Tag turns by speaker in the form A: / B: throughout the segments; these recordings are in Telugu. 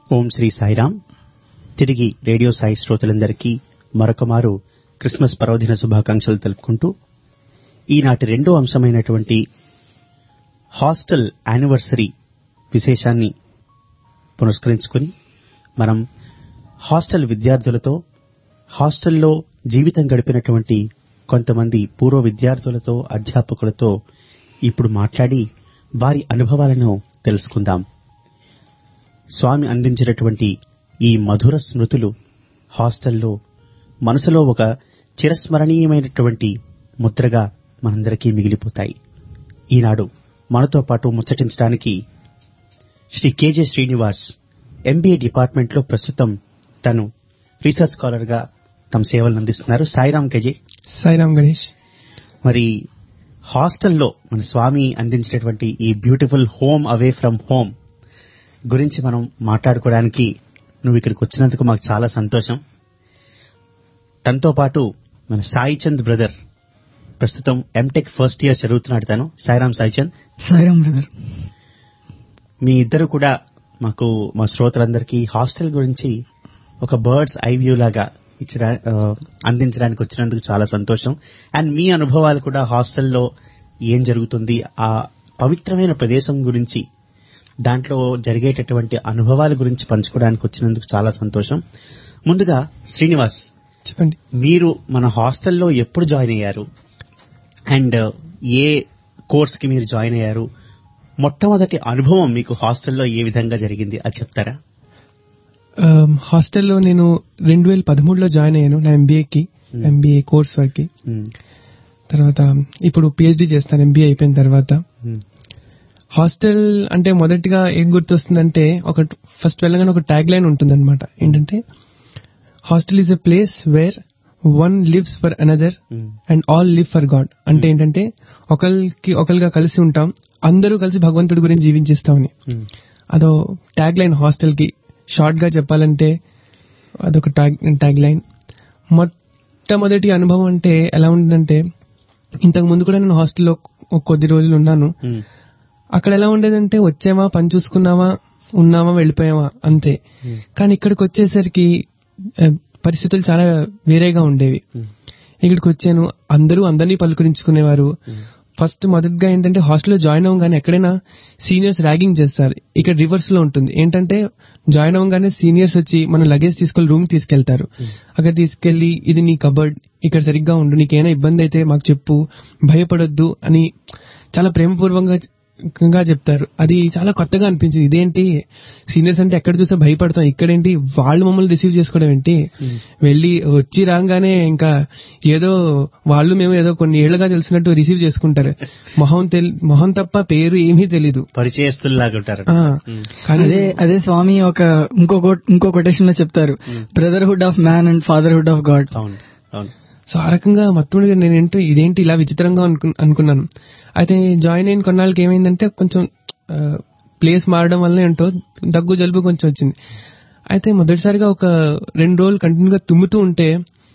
A: ఓం శ్రీ సాయిరాం తిరిగి రేడియో సాయి శ్రోతలందరికీ మరొకమారు క్రిస్మస్ పర్వదిన శుభాకాంక్షలు తెలుపుకుంటూ ఈనాటి రెండో అంశమైనటువంటి హాస్టల్ యానివర్సరీ విశేషాన్ని పురస్కరించుకుని మనం హాస్టల్ విద్యార్థులతో హాస్టల్లో జీవితం గడిపినటువంటి కొంతమంది పూర్వ విద్యార్థులతో అధ్యాపకులతో ఇప్పుడు మాట్లాడి వారి అనుభవాలను తెలుసుకుందాం స్వామి అందించినటువంటి ఈ మధుర స్మృతులు హాస్టల్లో మనసులో ఒక చిరస్మరణీయమైనటువంటి ముద్రగా మనందరికీ మిగిలిపోతాయి ఈనాడు మనతో పాటు ముచ్చటించడానికి శ్రీ కేజే శ్రీనివాస్ ఎంబీఏ డిపార్ట్మెంట్లో ప్రస్తుతం తను రీసెర్చ్ స్కాలర్ గా తమ సేవలను అందిస్తున్నారు సాయిరామ్ కేజే
B: సాయిరామ్ గణేష్
A: మరి హాస్టల్లో మన స్వామి అందించినటువంటి ఈ beautiful home away from home గురించి మనం మాట్లాడుకోవడానికి నువ్వు ఇక్కడికి వచ్చినందుకు మాకు చాలా సంతోషం తనతో పాటు మన సాయి చంద్ బ్రదర్ ప్రస్తుతం ఎంటెక్ ఫస్ట్ ఇయర్ చదువుతున్నాడు తను సాయిరామ్ సాయి చంద్
C: సాయిరామ్ బ్రదర్
A: మీ ఇద్దరు కూడా మాకు మా శ్రోతలందరికీ హాస్టల్ గురించి ఒక బర్డ్స్ ఐ వ్యూ లాగా ఇచ్చిన ఆ, అందించడానికి వచ్చినందుకు చాలా సంతోషం అండ్ మీ అనుభవాలు కూడా హాస్టల్లో ఏం జరుగుతుంది ఆ పవిత్రమైన ప్రదేశం గురించి దాంట్లో జరిగేటటువంటి అనుభవాల గురించి పంచుకోవడానికి వచ్చినందుకు చాలా సంతోషం ముందుగా శ్రీనివాస్
B: చెప్పండి
A: మీరు మన హాస్టల్లో ఎప్పుడు జాయిన్ అయ్యారు అండ్ ఏ కోర్స్ కి మీరు జాయిన్ అయ్యారు మొట్టమొదటి అనుభవం మీకు హాస్టల్లో ఏ విధంగా జరిగింది అది చెప్తారా
B: ఆమ్, హాస్టల్లో నేను రెండు వేల పదమూడులో జాయిన్ అయ్యాను నా ఎంబీఏకి
A: Hmm.
B: ఎంబీఏ కోర్స్ వరకు
A: మ్మ్.
B: తర్వాత ఇప్పుడు పిహెచ్డి చేస్తాను ఎంబీఏ అయిపోయిన తర్వాత
A: మ్మ్.
B: హాస్టల్ అంటే మొదటిగా ఏం గుర్తొస్తుందంటే ఒక ఫస్ట్ వెళ్ళగానే ఒక ట్యాగ్ లైన్ ఉంటుందన్నమాట ఏంటంటే hostel is a place where one lives for another
A: hmm.
B: And all live for God అంటే ఏంటంటే ఒకరికి ఒకరిగా కలిసి ఉంటాం అందరూ కలిసి భగవంతుడి గురించి జీవించేస్తామని
A: మ్మ్.
B: అదో ట్యాగ్ లైన్ హాస్టల్ కి షార్ట్ గా చెప్పాలంటే అదొక ట్యాగ్ ట్యాగ్ లైన్ మొట్టమొదటి అనుభవం అంటే ఎలా ఉంటుందంటే ఇంతకు ముందు కూడా నేను హాస్టల్లో ఒక కొద్ది రోజులు ఉన్నాను
A: మ్మ్.
B: అక్కడ ఎలా ఉండేదంటే వచ్చామా పని చూసుకున్నామా ఉన్నామా వెళ్ళిపోయామా అంతే
A: మ్మ్.
B: కానీ ఇక్కడికి వచ్చేసరికి ఆ, పరిస్థితులు చాలా వేరేగా ఉండేవి
A: మ్మ్.
B: ఇక్కడికి వచ్చాను అందరూ అందరినీ పలుకరించుకునేవారు ఫస్ట్ మొదటిగా ఏంటంటే హాస్టల్లో జాయిన్ అవ్వగానే ఎక్కడైనా సీనియర్స్ ర్యాగింగ్ చేస్తారు ఇక్కడ రివర్స్ లో ఉంటుంది ఏంటంటే జాయిన్ అవ్వగానే సీనియర్స్ వచ్చి మన లగేజ్ తీసుకెళ్లి రూమ్ తీసుకెళ్తారు అక్కడ తీసుకెళ్లి ఇది నీ కబర్డ్ ఇక్కడ సరిగ్గా ఉండు నీకేమైనా ఇబ్బంది అయితే మాకు చెప్పు భయపడొద్దు అని చాలా ప్రేమపూర్వకంగా గా చెప్తారు అది చాలా కొత్తగా అనిపించింది ఇదేంటి సీనియర్స్ అంటే ఎక్కడ చూస్తే భయపడతాం ఇక్కడేంటి వాళ్ళు మమ్మల్ని రిసీవ్ చేసుకోవడం ఏంటి వెళ్ళి వచ్చి రాగానే ఇంకా ఏదో వాళ్ళు మేము ఏదో కొన్ని ఏళ్లుగా తెలిసినట్టు రిసీవ్ చేసుకుంటారు మొహం తెలి మొహం తప్ప పేరు ఏమీ తెలీదు
A: పరిచయస్తుల్లాగా ఉంటారు
B: ఆ, కానీ
C: అదే అదే స్వామి ఒక ఇంకో quote- ఇంకో కొటేషన్ లో చెప్తారు brotherhood of man and fatherhood of God
A: అవును అవును
B: సో ఆ రకంగా మొత్తం మీద నేను ఏంటో ఇదేంటి ఇలా విచిత్రంగా అనుకు- అనుకున్నాను అయితే జాయిన్ అయిన కొన్నాళ్ళకి ఏమైందంటే కొంచెం ప్లేస్ మారడం వల్ల ఏంటో దగ్గు జలుబు కొంచెం వచ్చింది అయితే మొదటిసారిగా ఒక రెండు రోజులు కంటిన్యూగా తుమ్ముతూ ఉంటే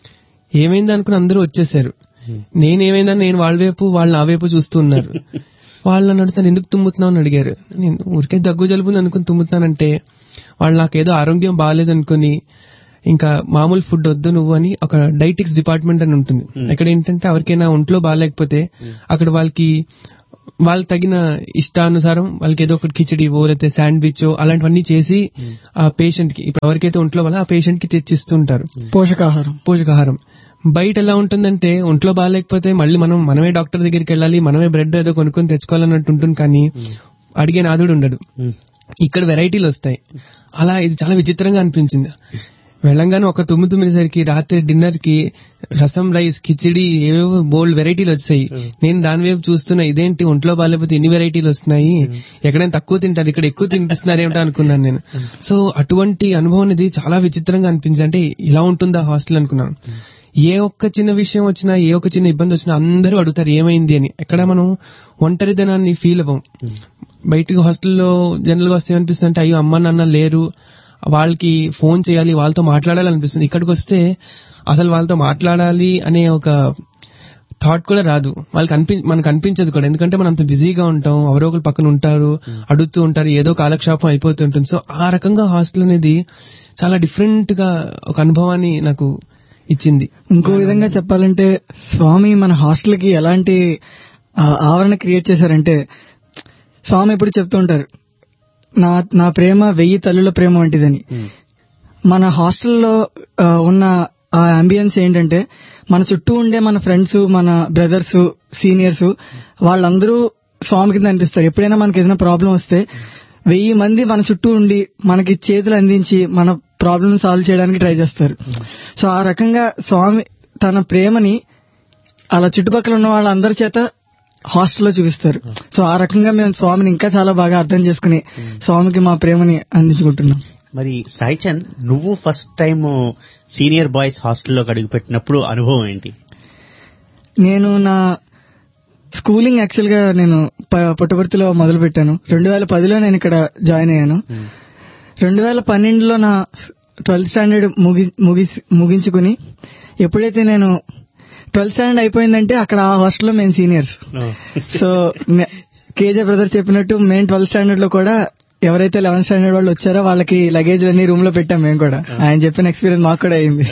B: ఏమైంది అనుకుని అందరూ వచ్చేసారు నేనేమైందని నేను వాళ్ళ వైపు వాళ్ళు నా వైపు చూస్తూ ఉన్నారు వాళ్ళు నన్ను అడుగుతాను ఎందుకు తుమ్ముతున్నావు అని అడిగారు నేను ఊరికే దగ్గు జలుబు ఉంది అనుకుని తుమ్ముతున్నానంటే వాళ్ళు నాకేదో ఆరోగ్యం బాగాలేదు అనుకుని ఇంకా మామూలు ఫుడ్ వద్దు నువ్వు అని ఒక డైటిక్స్ డిపార్ట్మెంట్ అని ఉంటుంది అక్కడ ఏంటంటే ఎవరికైనా ఒంట్లో బాగాలేకపోతే అక్కడ వాళ్ళకి వాళ్ళకి తగిన ఇష్టానుసారం వాళ్ళకి ఏదో ఒకటి కిచడీవో లేకపోతే శాండ్విచ్ అలాంటివన్నీ చేసి ఆ పేషెంట్ కి ఇప్పుడు ఎవరికైతే ఒంట్లో వల్ల ఆ పేషెంట్ కి తెచ్చిస్తుంటారు
C: పోషకాహారం
B: పోషకాహారం బయట ఎలా ఉంటుందంటే ఒంట్లో బాగాలేకపోతే మళ్ళీ మనం మనమే డాక్టర్ దగ్గరికి వెళ్ళాలి మనమే బ్రెడ్ ఏదో కొనుక్కొని తెచ్చుకోవాలన్నట్టు ఉంటుంది కానీ అడిగే నాదుడు ఉండడు
A: మ్మ్.
B: ఇక్కడ వెరైటీలు వస్తాయి అలా ఇది చాలా విచిత్రంగా అనిపించింది వెళ్ళంగానే ఒక తొమ్మిది తొమ్మిదిసరికి రాత్రి డిన్నర్ కి రసం రైస్ కిచిడి ఏవేవో బోల్డ్ వెరైటీలు వచ్చాయి నేను దాని వైపు చూస్తున్నా ఇదేంటి ఒంట్లో బాగాలేకపోతే ఇన్ని వెరైటీలు వస్తున్నాయి ఎక్కడైనా తక్కువ తింటారు ఇక్కడ ఎక్కువ తినిపిస్తున్నారు ఏమిటో అనుకున్నాను నేను సో అటువంటి అనుభవం అనేది చాలా విచిత్రంగా అనిపించింది అంటే ఇలా ఉంటుందా హాస్టల్ అనుకున్నాను ఏ ఒక్క చిన్న విషయం వచ్చినా ఏ ఒక్క చిన్న ఇబ్బంది వచ్చినా అందరూ అడుగుతారు ఏమైంది అని ఎక్కడ మనం ఒంటరిదనాన్ని ఫీల్ అవ్వం బయటికి హాస్టల్లో జనరల్ గా వస్తే ఏమనిపిస్తుంది అంటే అయ్యో అమ్మ నాన్న లేరు వాళ్ళకి ఫోన్ చేయాలి వాళ్ళతో మాట్లాడాలి అనిపిస్తుంది ఇక్కడికి వస్తే అసలు వాళ్ళతో మాట్లాడాలి అనే ఒక థాట్ కూడా రాదు వాళ్ళకి అనిపి మనకు అనిపించదు కూడా ఎందుకంటే మనం అంత బిజీగా ఉంటాం ఎవరో ఒకరు పక్కన ఉంటారు అడుగుతూ ఉంటారు ఏదో కాలక్షేపం అయిపోతుంటుంది సో ఆ రకంగా హాస్టల్ అనేది చాలా డిఫరెంట్ గా ఒక అనుభవాన్ని నాకు ఇచ్చింది
C: ఇంకో విధంగా చెప్పాలంటే స్వామి మన హాస్టల్ కి ఎలాంటి ఆ, ఆవరణ క్రియేట్ చేశారంటే స్వామి ఎప్పుడు చెప్తూ ఉంటారు నా నా ప్రేమ వెయ్యి తల్లుల ప్రేమ వంటిదని మన హాస్టల్లో ఆ, ఉన్న ఆ అంబియన్స్ ఏంటంటే మన చుట్టూ ఉండే మన ఫ్రెండ్స్ మన బ్రదర్స్ సీనియర్స్ వాళ్ళందరూ స్వామి కింద అనిపిస్తారు ఎప్పుడైనా మనకి ఏదైనా ప్రాబ్లం వస్తే వెయ్యి మంది మన చుట్టూ ఉండి మనకి చేతులు అందించి మన ప్రాబ్లమ్ సాల్వ్ చేయడానికి ట్రై చేస్తారు సో ఆ రకంగా స్వామి తన ప్రేమని అలా చుట్టుపక్కల ఉన్న వాళ్ళందరి చేత హాస్టల్లో చూపిస్తారు సో ఆ రకంగా మేము స్వామిని ఇంకా చాలా బాగా అర్థం చేసుకుని స్వామికి మా ప్రేమని అందించుకుంటున్నాం
A: మరి సాయిచంద్ నువ్వు ఫస్ట్ టైం సీనియర్ బాయ్స్ హాస్టల్లోకి అడుగుపెట్టినప్పుడు అనుభవం ఏంటి
C: నేను నా స్కూలింగ్ యాక్చువల్ గా నేను ప- పుట్టపర్తిలో మొదలు పెట్టాను రెండు వేల పదిలో నేను ఇక్కడ జాయిన్ అయ్యాను రెండు వేల పన్నెండులో నా ట్వెల్త్ స్టాండర్డ్ ముగి ముగిసి- ముగించుకుని ఎప్పుడైతే నేను ట్వెల్త్ స్టాండర్డ్ అయిపోయిందంటే అక్కడ ఆ హాస్టల్లో మేము సీనియర్స్ సో మే- కేజే బ్రదర్ చెప్పినట్టు మేము ట్వెల్త్ స్టాండర్డ్ లో కూడా ఎవరైతే లెవెన్త్ స్టాండర్డ్ వాళ్ళు వచ్చారో వాళ్ళకి లగేజ్ అన్ని రూమ్ లో పెట్టాం మేము కూడా ఆయన చెప్పిన ఎక్స్పీరియన్స్ మాకు కూడా అయింది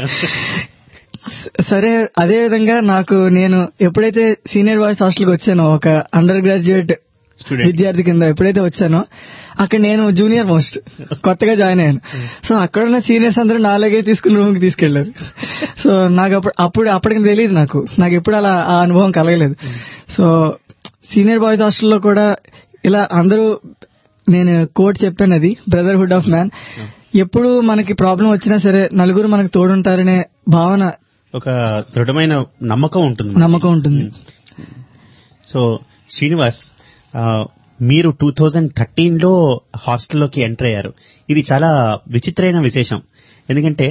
C: స- సరే అదే విధంగా నాకు నేను ఎప్పుడైతే సీనియర్ బాయ్స్ హాస్టల్కి వచ్చానో ఒక అండర్ గ్రాడ్యుయేట్
A: Student.
C: విద్యార్థి కింద ఎప్పుడైతే వచ్చానో అక్కడ నేను జూనియర్ మోస్ట్ కొత్తగా జాయిన్ అయ్యాను సో అక్కడ ఉన్న సీనియర్స్ అందరూ నాలుగే తీసుకుని రూమ్ కి తీసుకెళ్లారు సో నాకు అప్పుడు అప్పుడు అప్పటికి తెలియదు నాకు నాకు ఎప్పుడు అలా ఆ అనుభవం కలగలేదు సో సీనియర్ బాయ్స్ హాస్టల్లో కూడా ఇలా అందరూ నేను కోట్ చెప్పాను అది బ్రదర్హుడ్ ఆఫ్ మ్యాన్ ఎప్పుడు మనకి ప్రాబ్లం వచ్చినా సరే నలుగురు మనకు తోడుంటారనే భావన
A: ఒక దృఢమైన నమ్మకం ఉంటుంది మనకి.
C: నమ్మకం ఉంటుంది
A: సో శ్రీనివాస్ ఆ, మీరు టూ థౌజండ్ థర్టీన్ లో హాస్టల్లోకి ఎంటర్ అయ్యారు ఇది చాలా విచిత్రమైన విశేషం ఎందుకంటే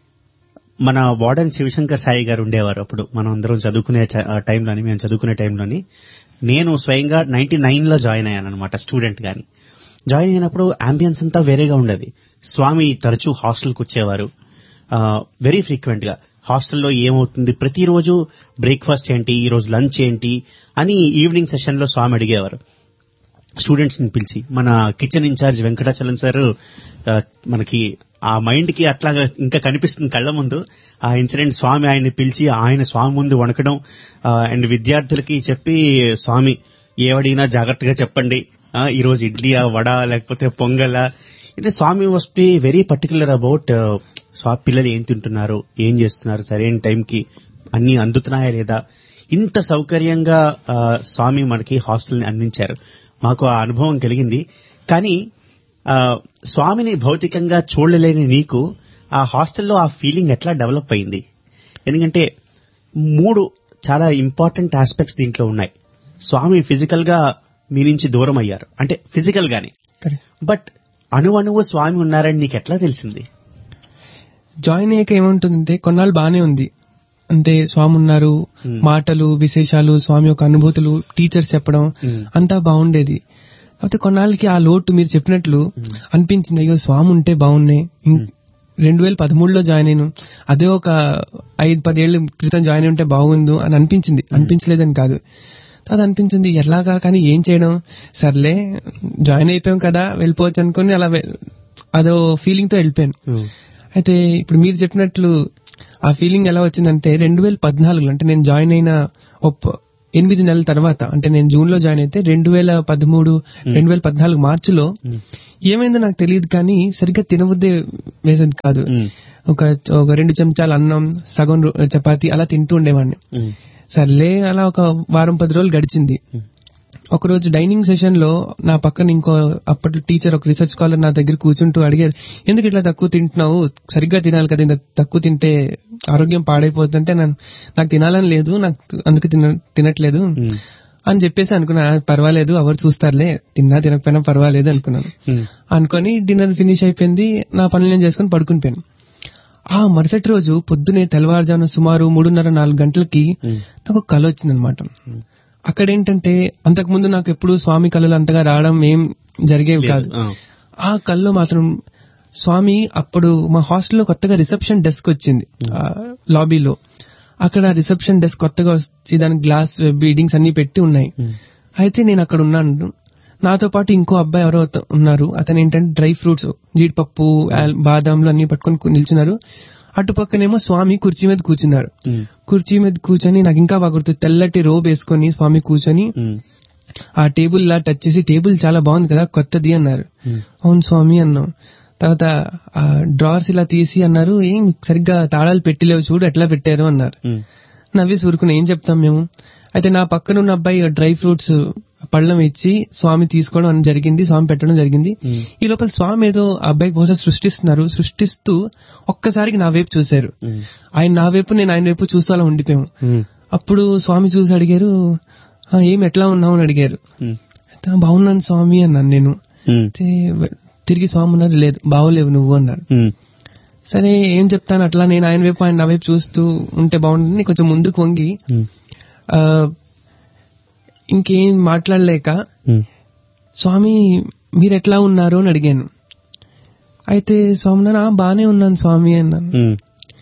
A: మన వార్డెన్ శివశంకర్ సాయి గారు ఉండేవారు అప్పుడు మనం అందరం చదువుకునే చ- ఆ టైంలోని మేము చదువుకునే టైంలోని నేను స్వయంగా నైన్టీ నైన్ లో జాయిన్ అయ్యాను అనమాట స్టూడెంట్ గాని జాయిన్ అయినప్పుడు అంబియన్స్ అంతా వేరేగా ఉండేది స్వామి తరచూ హాస్టల్కి వచ్చేవారు వెరీ ఫ్రీక్వెంట్ గా హాస్టల్లో ఏమవుతుంది ప్రతిరోజు బ్రేక్ఫాస్ట్ ఏంటి ఈ రోజు లంచ్ ఏంటి అని ఈవినింగ్ సెషన్ లో స్వామి అడిగేవారు స్టూడెంట్స్ ని పిలిచి మన కిచెన్ ఇన్ఛార్జ్ వెంకటాచలం సార్ ఆ, మనకి ఆ మైండ్ కి అట్లాగా ఇంకా కనిపిస్తుంది కళ్ళ ముందు ఆ ఇన్సిడెంట్ స్వామి ఆయన్ని పిలిచి ఆయన స్వామి ముందు వణకడం అండ్ విద్యార్థులకి చెప్పి స్వామి ఏవడిగినా జాగ్రత్తగా చెప్పండి ఆ, ఈ రోజు ఇడ్లీయా వడ లేకపోతే పొంగలా అంటే Swami was be very particular about స్వా పిల్లలు ఏం తింటున్నారు ఏం చేస్తున్నారు సరైన టైంకి అన్ని అందుతున్నాయా లేదా ఇంత సౌకర్యంగా ఆ, స్వామి మనకి హాస్టల్ని అందించారు మాకు ఆ అనుభవం కలిగింది కానీ ఆ, స్వామిని భౌతికంగా చూడలేని నీకు ఆ హాస్టల్లో ఆ ఫీలింగ్ ఎట్లా డెవలప్ అయింది ఎందుకంటే మూడు చాలా ఇంపార్టెంట్ ఆస్పెక్ట్స్ దీంట్లో ఉన్నాయి స్వామి ఫిజికల్ గా మీ నుంచి దూరం అయ్యారు అంటే ఫిజికల్ గానే
B: Correct.
A: బట్ అణువణువు స్వామి ఉన్నారని నీకు ఎట్లా తెలిసింది
B: జాయిన్ అయ్యాక ఏముంటుందంటే కొన్నాళ్ళు బానే ఉంది అంటే స్వామి ఉన్నారు
A: Hmm.
B: మాటలు విశేషాలు స్వామి యొక్క అనుభూతులు టీచర్స్ చెప్పడం
A: Hmm.
B: అంతా బాగుండేది కాకపోతే కొన్నాళ్ళకి ఆ లోటు మీరు చెప్పినట్లు అనిపించింది అయ్యో స్వామి ఉంటే బాగున్నాయి ఇం- రెండు వేల పదమూడులో జాయిన్ అయ్యాను అదే ఒక ఐదు పదేళ్ల క్రితం జాయిన్ అయి ఉంటే బాగుండు అని అనిపించింది అనిపించలేదని కాదు అది అనిపించింది ఎలాగా కానీ ఏం చేయడం సర్లే జాయిన్ అయిపోయాం కదా వెళ్ళిపోవచ్చు అనుకుని అలా వె- అదో ఫీలింగ్ తో వెళ్ళిపోయాను అయితే ఇప్పుడు మీరు చెప్పినట్లు ఆ ఫీలింగ్ ఎలా వచ్చిందంటే రెండు వేల పద్నాలుగులో అంటే నేను జాయిన్ అయిన ఒక ఎనిమిది నెలల తర్వాత అంటే నేను జూన్ లో జాయిన్ అయితే రెండు వేల పదమూడు రెండు వేల పద్నాలుగు మార్చిలో ఏమైందో నాకు తెలియదు కానీ సరిగ్గా తినబుద్దే వేసేది కాదు
A: Hmm.
B: ఒక ఒక రెండు చెంచాలు అన్నం సగం రొ- చపాతి అలా తింటూ ఉండేవాడిని సర్లే అలా ఒక వారం పది రోజులు గడిచింది ఒకరోజు డైనింగ్ సెషన్ లో నా పక్కన ఇంకో అప్పట్లో టీచర్ ఒక రీసెర్చ్ స్కాలర్ నా దగ్గర కూర్చుంటూ అడిగారు ఎందుకు ఇట్లా తక్కువ తింటున్నావు సరిగ్గా తినాలి కదా ఇంత తక్కువ తింటే ఆరోగ్యం పాడైపోతుందంటే నన్ను నాకు తినాలని లేదు నాకు అందుకు తిన తినట్లేదు అని చెప్పేసి అనుకున్నా "ఆ, పర్వాలేదు ఎవరు చూస్తారులే తిన్నా తినకపోయినా పర్వాలేదు అనుకున్నాను అనుకొని డిన్నర్ ఫినిష్ అయిపోయింది నా పనులు నేను చేసుకుని పడుకుని పోయాను ఆ మరుసటి రోజు పొద్దునే తెల్లవారుజామున సుమారు మూడున్నర నాలుగు గంటలకి నాకు ఒక కళ వచ్చిందనమాట అక్కడ ఏంటంటే అంతకుముందు నాకు ఎప్పుడు స్వామి కళలు అంతగా రావడం ఏం జరిగేవి కాదు ఆ కల్లో మాత్రం స్వామి అప్పుడు మా హాస్టల్లో కొత్తగా రిసెప్షన్ డెస్క్ వచ్చింది ఆ లాబీలో అక్కడ రిసెప్షన్ డెస్క్ కొత్తగా వచ్చి దాని గ్లాస్ బీడింగ్స్ అన్ని పెట్టి ఉన్నాయి అయితే నేను అక్కడ ఉన్నాను నాతో పాటు ఇంకో అబ్బాయి ఎవరో అత- ఉన్నారు అతను ఏంటంటే డ్రై ఫ్రూట్స్ జీడిపప్పు ఆల్- బాదాంలు అన్ని పట్టుకొని కు- నిల్చున్నారు అటు పక్కనేమో స్వామి కుర్చీ మీద కూర్చున్నారు
A: ఉమ్,
B: కుర్చీ మీద కూర్చొని నాకు ఇంకా బాగా గుర్తు తెల్లటి రోబ్ వేసుకొని స్వామి కూర్చొని
A: ఉమ్,
B: ఆ టేబుల్ లా టచ్ చేసి టేబుల్ చాలా బాగుంది కదా కొత్తది అన్నారు
A: ఉమ్,
B: అవును స్వామి అన్నాం తర్వాత ఆ డ్రావర్స్ ఇలా తీసి అన్నారు ఏం సరిగ్గా తాళాలు పెట్టలేవు చూడు ఎట్లా పెట్టారు అన్నారు
A: ఉమ్,
B: నవ్వేసి ఊరుకుని ఏం చెప్తాం మేము అయితే నా పక్కన ఉన్న అబ్బాయి డ్రై ఫ్రూట్స్ పళ్ళం ఇచ్చి స్వామి తీసుకోవడం అని జరిగింది స్వామి పెట్టడం జరిగింది
A: ఉమ్,
B: ఈ లోపల స్వామి ఏదో ఆ అబ్బాయికి బహుశా సృష్టిస్తున్నారు సృష్టిస్తూ ఒక్కసారికి నా వైపు చూశారు
A: ఉమ్,
B: ఆయన నా వైపు నేను ఆయన వైపు చూస్తూ అలా ఉండిపోయాము
A: ఉమ్,
B: అప్పుడు స్వామి చూసి అడిగారు "ఆ, ఏం ఎట్లా ఉన్నావు అని అడిగారు
A: ఉమ్,
B: అయితే, "ఆ, బాగున్నాను స్వామి అన్నాను నేను
A: ఉమ్,
B: అయితే తిరిగి స్వామి ఉన్నారు లేదు బాగోలేవు నువ్వు అన్నారు
A: ఉమ్,
B: సరే ఏం చెప్తాను అట్లా నేను ఆయన వైపు ఆయన నా వైపు చూస్తూ ఉంటే బాగుంటుంది కొంచెం ముందుకు వంగి
A: ఉమ్,
B: ఆ, ఇంకేం మాట్లాడలేక
A: ఉమ్,
B: స్వామి మీరు ఎట్లా ఉన్నారు అని అడిగాను అయితే స్వామి అన్నారు, "ఆ, బానే ఉన్నాను స్వామి అన్నాను
A: ఉమ్,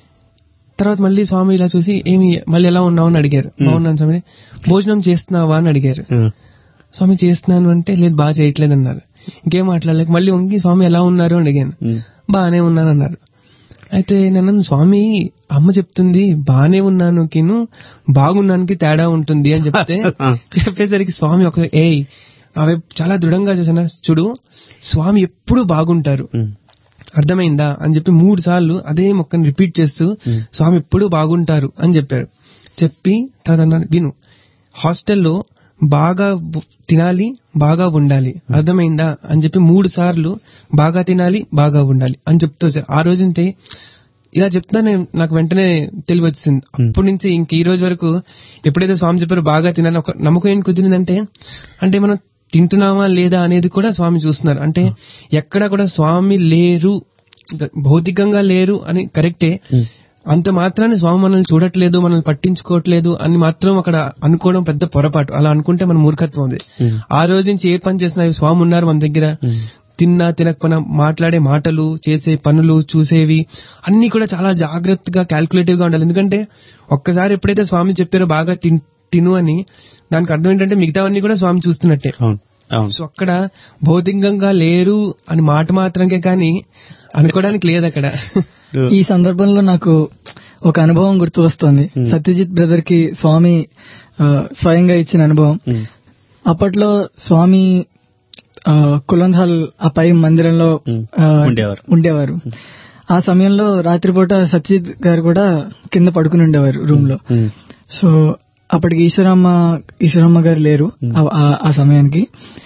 B: తర్వాత మళ్ళీ స్వామి ఇలా చూసి ఏమి మళ్ళీ ఎలా ఉన్నావు అని అడిగారు బాగున్నాను స్వామి భోజనం చేస్తున్నావా అని అడిగారు
A: ఉమ్,
B: స్వామి చేస్తున్నాను అంటే లేదు బాగా చేయట్లేదు అన్నారు ఇంకేం మాట్లాడలేక మళ్ళీ వంగి స్వామి ఎలా ఉన్నారు అని అడిగాను
A: ఉమ్,
B: బానే ఉన్నాను అన్నారు అయితే నేను స్వామి అమ్మ చెప్తుంది బానే ఉన్నాను కిను బాగున్నానికి తేడా ఉంటుంది అని చెప్తే చెప్పేసరికి స్వామి ఒక ఏయ్ నా వైపు చాలా దృఢంగా చేసిన చూడు స్వామి ఎప్పుడు బాగుంటారు
A: ఉమ్,
B: అర్థమైందా అని చెప్పి మూడు సార్లు అదే మొక్కని రిపీట్ చేస్తూ స్వామి ఎప్పుడు బాగుంటారు అని చెప్పారు చెప్పి తర్వాత అన్నారు విను హాస్టల్లో బాగా బు- తినాలి బాగా ఉండాలి అర్థమైందా అని చెప్పి మూడు సార్లు బాగా తినాలి బాగా ఉండాలి అని చెప్తూ వచ్చారు ఆ రోజుంటే ఇలా చెప్తా నేను నాకు వెంటనే తెలివి వచ్చింది అప్పటి నుంచి ఇంక ఈ రోజు వరకు ఎప్పుడైతే స్వామి చెప్పారో బాగా తినాలి ఒక నమ్మకం ఏం కుదిరిందంటే అంటే మనం తింటున్నామా లేదా అనేది కూడా స్వామి చూస్తున్నారు అంటే ఎక్కడ కూడా స్వామి లేరు భౌతికంగా లేరు అని కరెక్టే అంత మాత్రాన్ని స్వామి మనల్ని చూడట్లేదు మనల్ని పట్టించుకోవట్లేదు అని మాత్రం అక్కడ అనుకోవడం పెద్ద పొరపాటు అలా అనుకుంటే మన మూర్ఖత్వం ఉంది ఆ రోజు నుంచి ఏ పని చేసినా స్వామి ఉన్నారు మన దగ్గర తిన్నా తినకపోయినా మాట్లాడే మాటలు చేసే పనులు చూసేవి అన్ని కూడా చాలా జాగ్రత్తగా క్యాల్కులేటివ్ గా ఉండాలి ఎందుకంటే ఒక్కసారి ఎప్పుడైతే స్వామి చెప్పారో బాగా తిన్- తిను అని దానికి అర్థం ఏంటంటే మిగతావన్నీ కూడా స్వామి చూస్తున్నట్టే
A: అవును అవును
B: సో అక్కడ భౌతికంగా లేరు అని మాట మాత్రంకే కానీ అనుకోవడానికి లేదు అక్కడ
C: ఈ సందర్భంలో నాకు ఒక అనుభవం గుర్తు వస్తుంది సత్యజిత్ బ్రదర్ కి స్వామి ఆ, స్వయంగా ఇచ్చిన అనుభవం
A: ఉమ్,
C: అప్పట్లో స్వామి ఆ, కులంద్ హాల్ ఆ పై మందిరంలో
A: ఉమ్,
C: ఆ,
A: ఉండేవారు.
C: ఉండేవారు ఆ సమయంలో రాత్రిపూట సత్యజిత్ గారు కూడా కింద పడుకుని ఉండేవారు రూమ్ లో
A: ఉమ్,
C: సో అప్పటికి ఈశ్వరమ్మ ఈశ్వరమ్మ గారు లేరు ఆ- ఆ- ఆ సమయానికి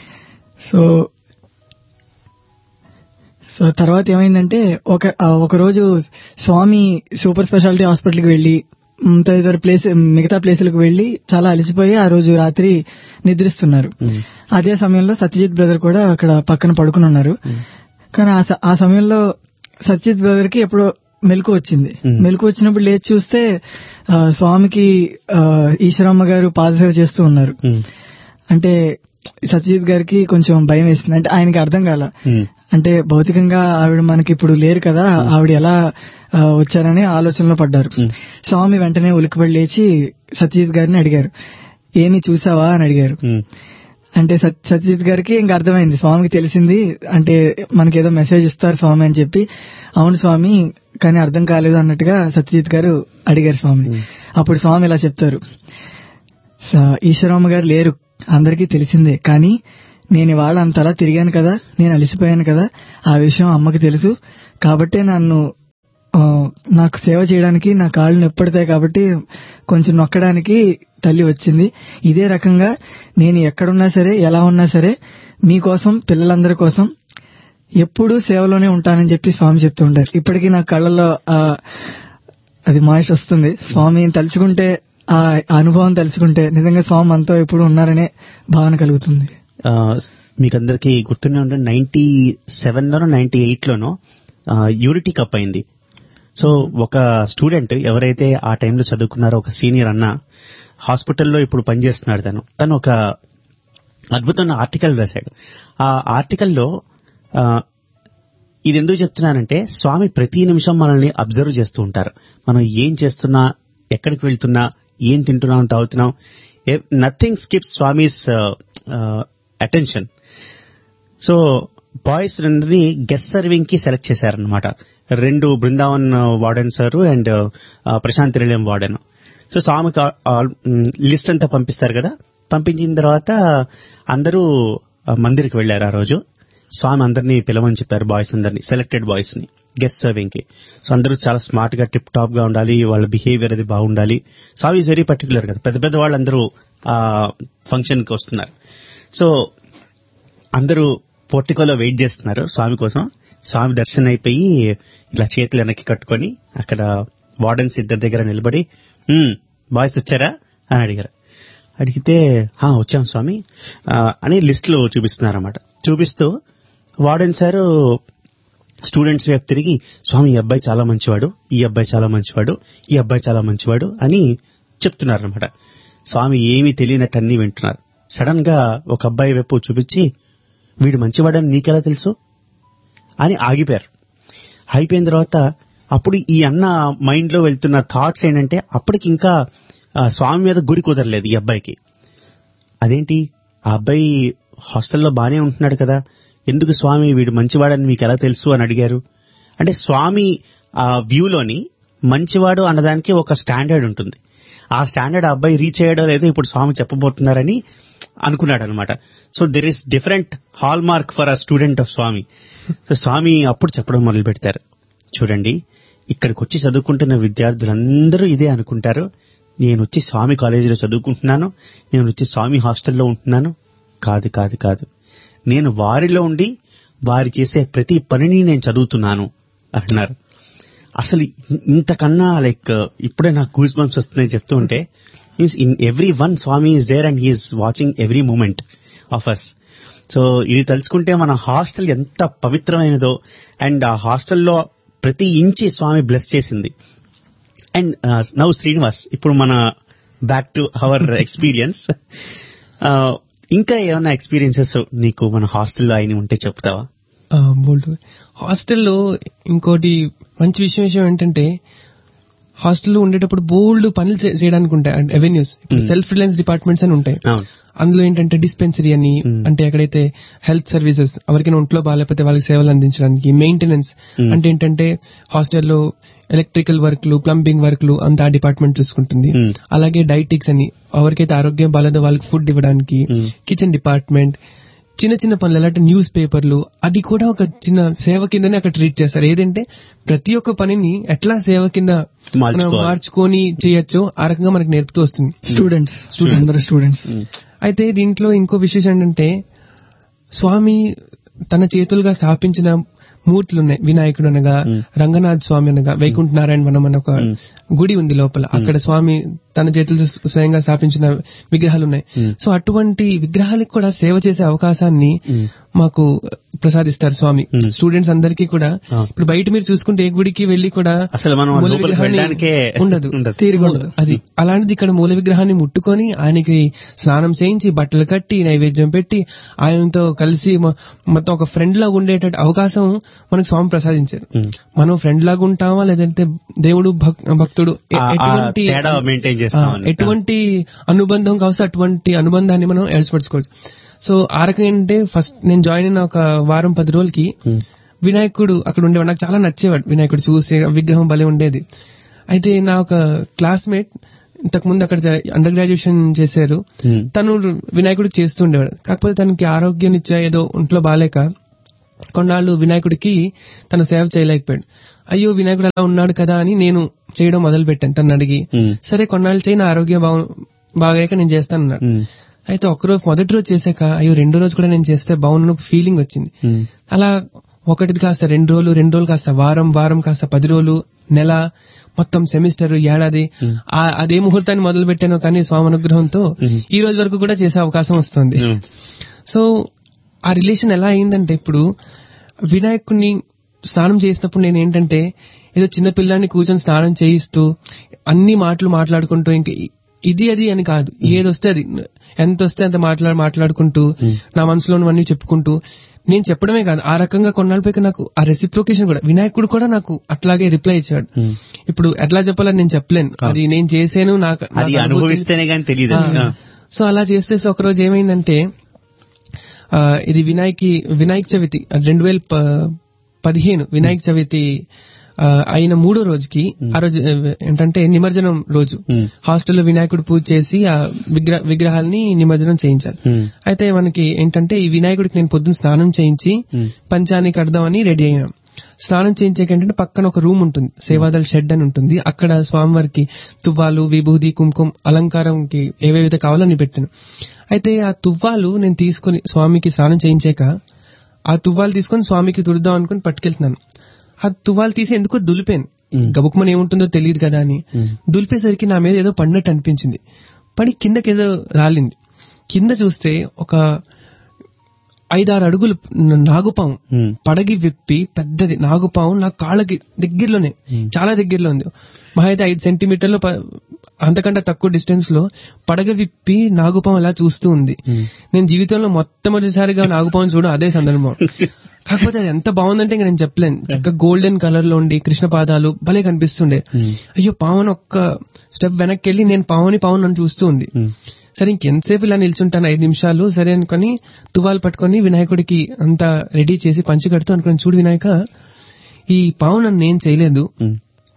C: సో సో తర్వాత ఏమైందంటే ఒక ఆ ఒక రోజు స్వామి సూపర్ స్పెషాలిటీ హాస్పిటల్కి వెళ్లి మ్, తదితర ప్లేస్ మిగతా ప్లేసులకు వెళ్లి చాలా అలసిపోయి ఆ రోజు రాత్రి నిద్రిస్తున్నారు అదే సమయంలో సత్యజిత్ బ్రదర్ కూడా అక్కడ పక్కన పడుకుని ఉన్నారు కానీ ఆ స- ఆ సమయంలో సత్యజిత్ బ్రదర్ కి ఎప్పుడో మెలకు వచ్చింది
A: మ్మ్.
C: మెలకు వచ్చినప్పుడు లేచి చూస్తే ఆ, స్వామికి ఆ, ఈశ్వరమ్మ గారు పాదసేవ చేస్తూ ఉన్నారు
A: ఉమ్,
C: అంటే సత్యజిత్ గారికి కొంచెం భయం వేసింది అంటే ఆయనకి అర్థం కాల
A: ఉమ్,
C: అంటే భౌతికంగా ఆవిడ మనకి ఇప్పుడు లేరు కదా ఆవిడ ఎలా ఆ, వచ్చారని ఆలోచనలో పడ్డారు
A: మ్మ్.
C: స్వామి వెంటనే ఉలికిపడి లేచి సత్యజిత్ గారిని అడిగారు ఏమి చూసావా అని అడిగారు
A: ఉమ్,
C: అంటే సత్- సత్యజిత్ గారికి ఇంకా అర్థమైంది స్వామికి తెలిసింది అంటే మనకి ఏదో మెసేజ్ ఇస్తారు స్వామి అని చెప్పి అవును స్వామి కానీ అర్థం కాలేదు అన్నట్టుగా సత్యజిత్ గారు అడిగారు స్వామిని అప్పుడు స్వామి ఇలా చెప్తారు "స- ఈశ్వరమ్మ గారు లేరు అందరికీ తెలిసిందే కానీ నేను ఇవాళ అంతలా తిరిగాను కదా నేను అలసిపోయాను కదా ఆ విషయం అమ్మకి తెలుసు కాబట్టే నన్ను ఆ, నాకు సేవ చేయడానికి నా కాళ్ళు నొప్పడతాయి కాబట్టి కొంచెం నొక్కడానికి తల్లి వచ్చింది ఇదే రకంగా నేను ఎక్కడున్నా సరే ఎలా ఉన్నా సరే మీకోసం పిల్లలందరి కోసం ఎప్పుడూ సేవలోనే ఉంటానని చెప్పి స్వామి చెప్తూ ఉంటారు ఇప్పటికీ నా కళ్ళల్లో ఆ అది మాయిష్ వస్తుంది స్వామిని తలుచుకుంటే ఆ అనుభవం తలుచుకుంటే నిజంగా స్వామి మనతో ఎప్పుడు ఉన్నారనే భావన కలుగుతుంది
A: ఆ, మీకందరికి గుర్తునే ఉంటుంది నైన్టీ సెవెన్ లోనో నైన్టీ ఎయిట్ లోనో యూనిటీ కప్ అయింది సో ఒక స్టూడెంట్ ఎవరైతే ఆ టైంలో చదువుకున్నారో ఒక సీనియర్ అన్న హాస్పిటల్లో ఇప్పుడు పనిచేస్తున్నాడు తను తను ఒక అద్భుతమైన ఆర్టికల్ రాశాడు ఆ ఆర్టికల్లో ఆ, ఇది ఎందుకు చెప్తున్నానంటే స్వామి ప్రతి నిమిషం మనల్ని అబ్జర్వ్ చేస్తూ ఉంటారు మనం ఏం చేస్తున్నా ఎక్కడికి వెళ్తున్నా ఏం తింటున్నాం తాగుతున్నాం nothing skip Swami's attention so boys రెండుని గెస్ట్ సర్వింగ్ కి సెలెక్ట్ చేశారనమాట రెండు Brindavan warden sir and Prashanth Nilayam warden so స్వామికి లిస్ట్ అంతా పంపిస్తారు కదా పంపించిన తర్వాత అందరూ ఆ, మందిరికి వెళ్లారు ఆ రోజు స్వామి అందరినీ పిలవని చెప్పారు బాయ్స్ అందరినీ సెలెక్టెడ్ బాయ్స్ ని గెస్ట్ సర్వింగ్ కి సో అందరూ చాలా స్మార్ట్ గా టిప్ టాప్ గా ఉండాలి వాళ్ళ బిహేవియర్ అది బాగుండాలి స్వామి ఈజ్ వెరీ పర్టికులర్ కదా పెద్ద పెద్ద వాళ్ళందరూ ఆ ఫంక్షన్ కి వస్తున్నారు సో అందరూ పోర్టికోలో వెయిట్ చేస్తున్నారు స్వామి కోసం స్వామి దర్శనం అయిపోయి ఇలా చేతులు వెనక్కి కట్టుకొని అక్కడ వార్డెన్స్ ఇద్దరి దగ్గర నిలబడి బాయ్స్ వచ్చారా అని అడిగారు అడిగితే "హా, వచ్చాం స్వామి ఆ, అని లిస్ట్ లో చూపిస్తున్నారు అన్నమాట చూపిస్తూ వార్డెన్ సార్ స్టూడెంట్స్ వైపు తిరిగి స్వామి ఈ అబ్బాయి చాలా మంచివాడు ఈ అబ్బాయి చాలా మంచివాడు ఈ అబ్బాయి చాలా మంచివాడు అని చెప్తున్నారు అనమాట స్వామి ఏమీ తెలియనట్టు అన్ని వింటున్నారు సడన్ గా ఒక అబ్బాయి వైపు చూపించి వీడు మంచివాడని నీకెలా తెలుసు అని ఆగిపోయారు అయిపోయిన తర్వాత అప్పుడు ఈ అన్న మైండ్ లో వెళ్తున్న థాట్స్ ఏంటంటే అప్పటికి ఇంకా ఆ, స్వామి మీద గురి కుదరలేదు ఈ అబ్బాయికి అదేంటి ఆ అబ్బాయి హాస్టల్లో బానే ఉంటున్నాడు కదా ఎందుకు స్వామి వీడు మంచివాడని మీకు ఎలా తెలుసు అని అడిగారు అంటే స్వామి ఆ వ్యూలోని మంచివాడు అన్నదానికి ఒక స్టాండర్డ్ ఉంటుంది ఆ స్టాండర్డ్ ఆ అబ్బాయి రీచ్ అయ్యాడో లేదో ఇప్పుడు స్వామి చెప్పబోతున్నారని అనుకున్నాడు అనమాట so there is different hallmark for a student of Swami so Swami అప్పుడు చెప్పడం మొదలు పెడతారు చూడండి ఇక్కడికి వచ్చి చదువుకుంటున్న విద్యార్థులందరూ ఇదే అనుకుంటారు నేను వచ్చి స్వామి కాలేజీలో చదువుకుంటున్నాను నేను వచ్చి స్వామి హాస్టల్లో ఉంటున్నాను కాదు కాదు కాదు నేను వారిలో ఉండి వారి చేసే ప్రతి పనిని నేను చదువుతున్నాను అన్నారు అసలు ఇంతకన్నా లైక్ ఇప్పుడే నాకు గూస్ బంప్స్ వస్తున్నాయి చెప్తూ ఉంటే means in every one Swami is there and he is watching every moment of us so ఇది తలుచుకుంటే మన హాస్టల్ ఎంత పవిత్రమైనదో అండ్ ఆ హాస్టల్లో ప్రతి ఇంచి స్వామి బ్లెస్ చేసింది అండ్ నౌ శ్రీనివాస్ ఇప్పుడు మన బ్యాక్ టు అవర్ ఎక్స్పీరియన్స్ ఇంకా ఏమైనా ఎక్స్పీరియన్సెస్ నీకు మన హాస్టల్లో అయిన ఉంటే చెప్తావా
B: బోల్డ్ హాస్టల్లో ఇంకోటి మంచి విషయం విషయం ఏంటంటే హాస్టల్లో ఉండేటప్పుడు బోల్డ్ పనులు చే- చేయడానికి ఉంటాయి అంటే అవెన్యూస్ ఇప్పుడు
A: Hmm.
B: సెల్ఫ్ రిలయన్స్ డిపార్ట్మెంట్స్ అని ఉంటాయి
A: అవును
B: అందులో ఏంటంటే డిస్పెన్సరీ అని
A: Hmm.
B: అంటే ఎక్కడైతే హెల్త్ సర్వీసెస్ ఎవరికైనా ఒంట్లో బాగాలేకపోతే వాళ్ళకి సేవలు అందించడానికి మెయింటెనెన్స్
A: Hmm.
B: అంటే ఏంటంటే హాస్టల్లో ఎలక్ట్రికల్ వర్క్లు ప్లంబింగ్ వర్క్లు అంతా ఆ డిపార్ట్మెంట్ చూసుకుంటుంది
A: Hmm.
B: అలాగే డైటిక్స్ అని ఎవరికైతే ఆరోగ్యం బాగాలేదో వాళ్ళకి ఫుడ్ ఇవ్వడానికి
A: Hmm.
B: కిచెన్ డిపార్ట్మెంట్ చిన్న చిన్న పనులు ఎలాంటి న్యూస్ పేపర్లు అది కూడా ఒక చిన్న సేవ కిందనే అక్కడ ట్రీట్ చేస్తారు ఏదంటే ప్రతి ఒక్క పనిని ఎట్లా సేవ కింద మనం
A: మార్చుకోవాలి.
B: మార్చుకొని చేయొచ్చో ఆ రకంగా మనకు నేర్పుతూ వస్తుంది
C: స్టూడెంట్స్
B: Students.
C: అందరు స్టూడెంట్స్
B: అయితే దీంట్లో ఇంకో విశేషం ఏంటంటే స్వామి తన చేతులుగా స్థాపించిన మూర్తులు ఉన్నాయి వినాయకుడు అనగా
A: Mm.
B: రంగనాథ్ స్వామి అనగా వైకుంఠ నారాయణ వనం అనే ఒక
A: Mm.
B: గుడి ఉంది లోపల అక్కడ స్వామి తన చేతులతో స్వయంగా స్థాపించిన విగ్రహాలు ఉన్నాయి
A: Mm.
B: సో అటువంటి విగ్రహాలకు కూడా సేవ చేసే అవకాశాన్ని
A: Mm.
B: మాకు ప్రసాదిస్తారు స్వామి
A: Mm.
B: స్టూడెంట్స్ అందరికీ కూడా
A: Ah.
B: ఇప్పుడు బయట మీరు చూసుకుంటే ఏ గుడికి వెళ్లి కూడా
A: అసలు మనం
B: మూల
A: లోపలికి
B: విగ్రహాన్ని
A: వెళ్ళడానికే
B: ఉండదు
A: ఉండదు.
C: తీరిక ఉండదు.
B: అది అలాంటిది ఇక్కడ మూల విగ్రహాన్ని ముట్టుకొని ఆయనకి స్నానం చేయించి బట్టలు కట్టి నైవేద్యం పెట్టి ఆయనతో కలిసి మ- మొత్తం ఒక ఫ్రెండ్ లాగా ఉండేటట్టు అవకాశం మనకు స్వామి ప్రసాదించారు
A: Mm.
B: మనం ఫ్రెండ్ లాగా ఉంటామా లేదంటే దేవుడు భక్- భక్తుడు ఎ-
A: ఆ- ఆ
B: ఎటువంటి
A: తేడా మెయింటైన్
B: ఆ,
A: చేస్తామని
B: ఎటువంటి అనుబంధం కావచ్చు అటువంటి అనుబంధాన్ని మనం ఏర్పరచుకోవచ్చు సో ఆ రకంగా ఏంటంటే ఫస్ట్ నేను జాయిన్ అయిన ఒక వారం పది రోజులకి
A: Mm.
B: వినాయకుడు అక్కడ ఉండేవాడు నాకు చాలా నచ్చేవాడు వినాయకుడు చూసి ఆ విగ్రహం భలే ఉండేది అయితే నా ఒక క్లాస్మేట్ ఇంతకు ముందు అక్కడ అండర్ గ్రాడ్యుయేషన్ చేశారు
A: Mm.
B: తను వినాయకుడు చేస్తూ ఉండేవాడు కాకపోతే తనకి ఆరోగ్యం ఇచ్చా ఏదో ఒంట్లో బాలేక కొన్నాళ్ళు వినాయకుడికి తను సేవ చేయలేకపోయాడు అయ్యో వినాయకుడు అలా ఉన్నాడు కదా అని నేను చేయడం మొదలు పెట్టాను తను అడిగి
A: Mm.
B: సరే కొన్నాళ్ళు చేయి నా ఆరోగ్యం బాగు బాగాక నేను చేస్తాను అన్నాడు
A: Mm.
B: అయితే ఒక్కరోజు మొదటి రోజు చేశాక అయ్యో రెండో రోజు కూడా నేను చేస్తే బాగున్న ఒక ఫీలింగ్ వచ్చింది
A: Mm.
B: అలా ఒకటిది కాస్త రెండు రోజులు రెండు రోజులు కాస్త వారం వారం కాస్త పది రోజులు నెల మొత్తం సెమిస్టర్ ఏడాది
A: Mm.
B: ఆ- అదే ముహూర్తాన్ని మొదలు పెట్టాను కానీ స్వామి అనుగ్రహంతో
A: Mm.
B: ఈ రోజు వరకు కూడా చేసే అవకాశం వస్తుంది
A: Mm.
B: సో ఆ రిలేషన్ ఎలా అయిందంటే ఇప్పుడు వినాయకుడిని స్నానం చేసినప్పుడు నేను ఏంటంటే ఏదో చిన్న పిల్లాన్ని కూర్చొని స్నానం చేయిస్తూ అన్ని మాటలు మాట్లాడుకుంటూ ఇంకా ఇది అది అని కాదు ఏది వస్తే అది ఎంత వస్తే అంత మాట్లాడు మాట్లాడుకుంటూ నా మనసులోనివన్నీ చెప్పుకుంటూ నేను చెప్పడమే కాదు ఆ రకంగా కొన్నాళ్ళ పైకి నాకు ఆ రెసిప్రోకేషన్ కూడా వినాయకుడు కూడా నాకు అట్లాగే రిప్లై ఇచ్చాడు ఇప్పుడు ఎట్లా చెప్పాలని నేను చెప్పలేను అది నేను చేసాను నాకు నాకు
A: అది
B: అనుభూతి-
A: అనుభవిస్తేనే కానీ తెలియదు
B: ఆ. సో అలా చేసేసి ఒక రోజు ఏమైందంటే ఆ, ఇది వినాయకి వినాయక చవితి రెండు వేల ప- పదిహేను వినాయక చవితి ఆ, అయిన మూడో రోజుకి ఆ రోజు ఆ, ఏంటంటే నిమజ్జనం రోజు
A: Hmm.
B: హాస్టల్లో వినాయకుడు పూజ చేసి ఆ విగ్రహ విగ్రహాల్ని నిమజ్జనం చేయించాలి
A: Hmm.
B: అయితే మనకి ఏంటంటే ఈ వినాయకుడికి నేను పొద్దున్న స్నానం చేయించి
A: Hmm.
B: పంచానికి కడదామని రెడీ అయ్యాం స్నానం చేయించాక ఏంటంటే పక్కన ఒక రూమ్ ఉంటుంది సేవాదల్ షెడ్ అని ఉంటుంది అక్కడ స్వామివారికి తువ్వాలు విభూది కుంకుమ అలంకారంకి ఏవేవిధ కావాలని పెట్టాను అయితే ఆ తువ్వాలు నేను తీసుకొని స్వామికి స్నానం చేయించాక ఆ తువ్వాలు తీసుకొని స్వామికి తుడుదాం అనుకుని పట్టుకెళ్తున్నాను ఆ తువ్వాలు తీసి ఎందుకో దులిపాను
A: Hmm.
B: గబుకుమని ఏముంటుందో తెలియదు కదా అని
A: Hmm.
B: దులిపేసరికి నా మీద ఏదో పడినట్టు అనిపించింది పడి కిందకి ఏదో రాలింది కింద చూస్తే ఒక ఐదారు అడుగులు నాగుపాము
A: Hmm.
B: పడగి విప్పి పెద్దది నాగుపాము నా కాళ్ళకి దగ్గరలోనే
A: Hmm.
B: చాలా దగ్గరలో ఉంది మహా అయితే ఐదు సెంటీమీటర్లు ప- అంతకంటే తక్కువ డిస్టెన్స్ లో పడగ విప్పి నాగుపాము అలా చూస్తూ ఉంది
A: Hmm.
B: నేను జీవితంలో మొట్టమొదటిసారిగా నాగుపాము చూడడం అదే సందర్భం కాకపోతే అది ఎంత బాగుందంటే ఇంకా నేను చెప్పలేను చక్కగా గోల్డెన్ కలర్ లో ఉండి కృష్ణ పాదాలు భలే కనిపిస్తుండే
A: Hmm.
B: అయ్యో పావన్ ఒక్క స్టెప్ వెనక్కి వెళ్ళి నేను పావని పావన్ నన్ను చూస్తూ ఉంది
A: Hmm.
B: సరే ఇంకెంతసేపు ఇలా నిల్చుంటాను ఐదు నిమిషాలు సరే అనుకొని తువాలు పట్టుకొని వినాయకుడికి అంతా రెడీ చేసి పంచి కడుతూ అనుకుని చూడు వినాయక ఈ పావు నన్ను ఏం చేయలేదు
A: Hmm.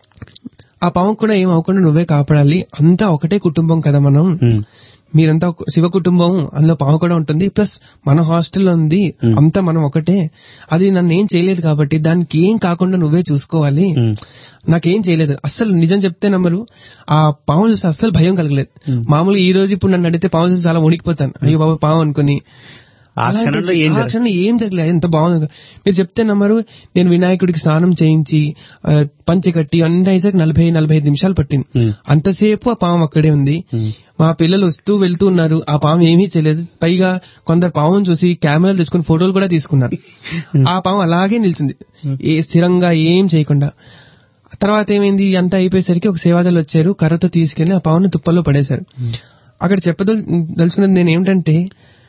B: ఆ పావు కూడా ఏం అవ్వకుండా నువ్వే కాపాడాలి అంతా ఒకటే కుటుంబం కదా మనం
A: Hmm.
B: మీరంతా ఒక శివ కుటుంబం అందులో పావు కూడా ఉంటుంది ప్లస్ మన హాస్టల్లో ఉంది
A: Hmm.
B: అంతా మనం ఒకటే అది నన్ను ఏం చేయలేదు కాబట్టి దానికి ఏం కాకుండా నువ్వే చూసుకోవాలి
A: Hmm.
B: నాకేం చేయలేదు అస్సలు నిజం చెప్తే నమ్మరు ఆ పాము చూసి అస్సలు భయం కలగలేదు
A: Hmm.
B: మామూలు ఈ రోజు ఇప్పుడు నన్ను అడిగితే పాము చూసి చాలా వణికిపోతాను అయ్యో బాబా పాము అనుకుని
A: ఆ
B: అలాంటిది-
A: క్షణంలో ఏం
B: ఆ
A: జరగదు.
B: క్షణంలో ఏం జరగలేదు ఎంత బాగుంది మీరు చెప్తే నమ్మరు నేను వినాయకుడికి స్నానం చేయించి ఆ, పంచె కట్టి అన్ని అయ్యేసరికి నలభై నలభై ఐదు నిమిషాలు పట్టింది
A: Hmm.
B: అంతసేపు ఆ పాము అక్కడే ఉంది
A: Hmm.
B: మా పిల్లలు వస్తూ వెళ్తూ ఉన్నారు ఆ పాము ఏమీ చేయలేదు పైగా కొందరు పామును చూసి కెమెరాలు తెచ్చుకుని ఫోటోలు కూడా తీసుకున్నారు ఆ పాము అలాగే నిల్చుంది ఏ స్థిరంగా ఏం చేయకుండా తర్వాత ఏమైంది అంతా అయిపోయేసరికి ఒక సేవాదాలు వచ్చారు కర్రతో తీసుకెళ్లి ఆ పావుని తుప్పల్లో పడేశారు అక్కడ చెప్పదల్ దలుచుకున్నది నేను ఏమిటంటే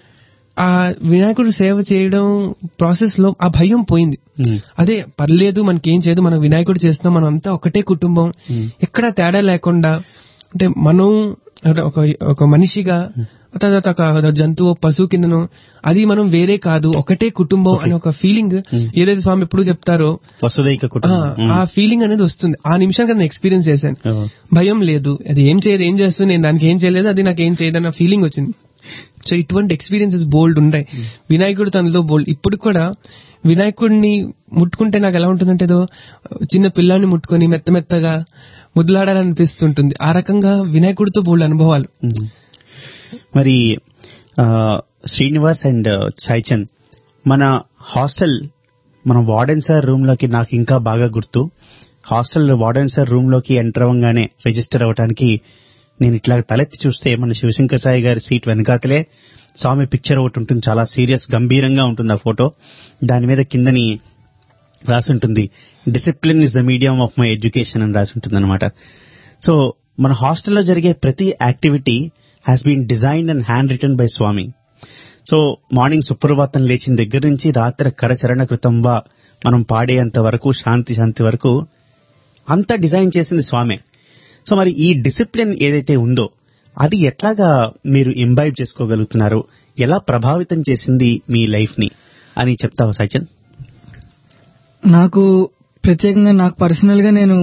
B: ఆ వినాయకుడు సేవ చేయడం ప్రాసెస్ లో ఆ భయం పోయింది
A: Hmm.
B: అదే పర్లేదు మనకేం చేయదు మనం వినాయకుడు చేస్తున్నాం మనం అంతా ఒకటే కుటుంబం
A: Hmm.
B: ఎక్కడ తేడా లేకుండా అంటే మనం అంటే ఒక ఒక మనిషిగా తర్వాత ఒక జంతువు పశువు కిందను అది మనం వేరే కాదు ఒకటే కుటుంబం అనే ఒక ఫీలింగ్ ఏదైతే స్వామి ఎప్పుడు చెప్తారో
A: వసుదైక
B: ఆ,
A: కుటుంబం
B: ఆ ఫీలింగ్ అనేది వస్తుంది ఆ నిమిషానికి నేను ఎక్స్పీరియన్స్ చేశాను
A: Oh.
B: భయం లేదు అది ఏం చేయదు ఏం చేస్తుంది నేను దానికి ఏం చేయలేదు అది నాకు ఏం చేయదు అన్న ఫీలింగ్ వచ్చింది సో ఇటువంటి ఎక్స్పీరియన్సెస్ బోల్డ్ ఉంటాయి వినాయకుడు తనలో బోల్డ్ ఇప్పుడు కూడా వినాయకుడిని ముట్టుకుంటే నాకు ఎలా ఉంటుందంటే ఏదో చిన్న పిల్లాన్ని ముట్టుకొని మెత్త మెత్తగా ముద్దులాడాలనిపిస్తుంటుంది ఆ రకంగా వినాయకుడితో బోల్డ్ అనుభవాలు
A: మ్మ్. మరి ఆ, శ్రీనివాస్ అండ్ చైచన్ మన హాస్టల్ మన వార్డెన్ సార్ రూమ్ లోకి నాకు ఇంకా బాగా గుర్తు హాస్టల్ వార్డెన్ సార్ రూమ్ లోకి ఎంటర్ అవ్వగానే రిజిస్టర్ అవ్వడానికి నేను ఇట్లా తలెత్తి చూస్తే మన శివశంకర్ సాయి గారి సీట్ వెనకాతలే స్వామి పిక్చర్ ఒకటి ఉంటుంది చాలా సీరియస్ గంభీరంగా ఉంటుంది ఆ ఫోటో దాని మీద కిందని రాసి ఉంటుంది discipline is the medium of my education అని రాసి ఉంటుంది అనమాట సో మన హాస్టల్లో జరిగే ప్రతి activity has been designed and hand written by Swami so morning సుప్రభాతం లేచిన దగ్గర నుంచి రాత్రి కరచరణ కృతంవా మనం పాడేంత వరకు శాంతి శాంతి వరకు అంతా డిజైన్ చేసింది స్వామే సో మరి ఈ డిసిప్లిన్ ఏదైతే ఉందో అది ఎట్లాగా మీరు ఇంబైబ్ చేసుకోగలుగుతున్నారు ఎలా ప్రభావితం చేసింది మీ లైఫ్ ని అని చెప్తావా సైచన్
C: నాకు ప్రత్యేకంగా నాకు పర్సనల్ గా నేను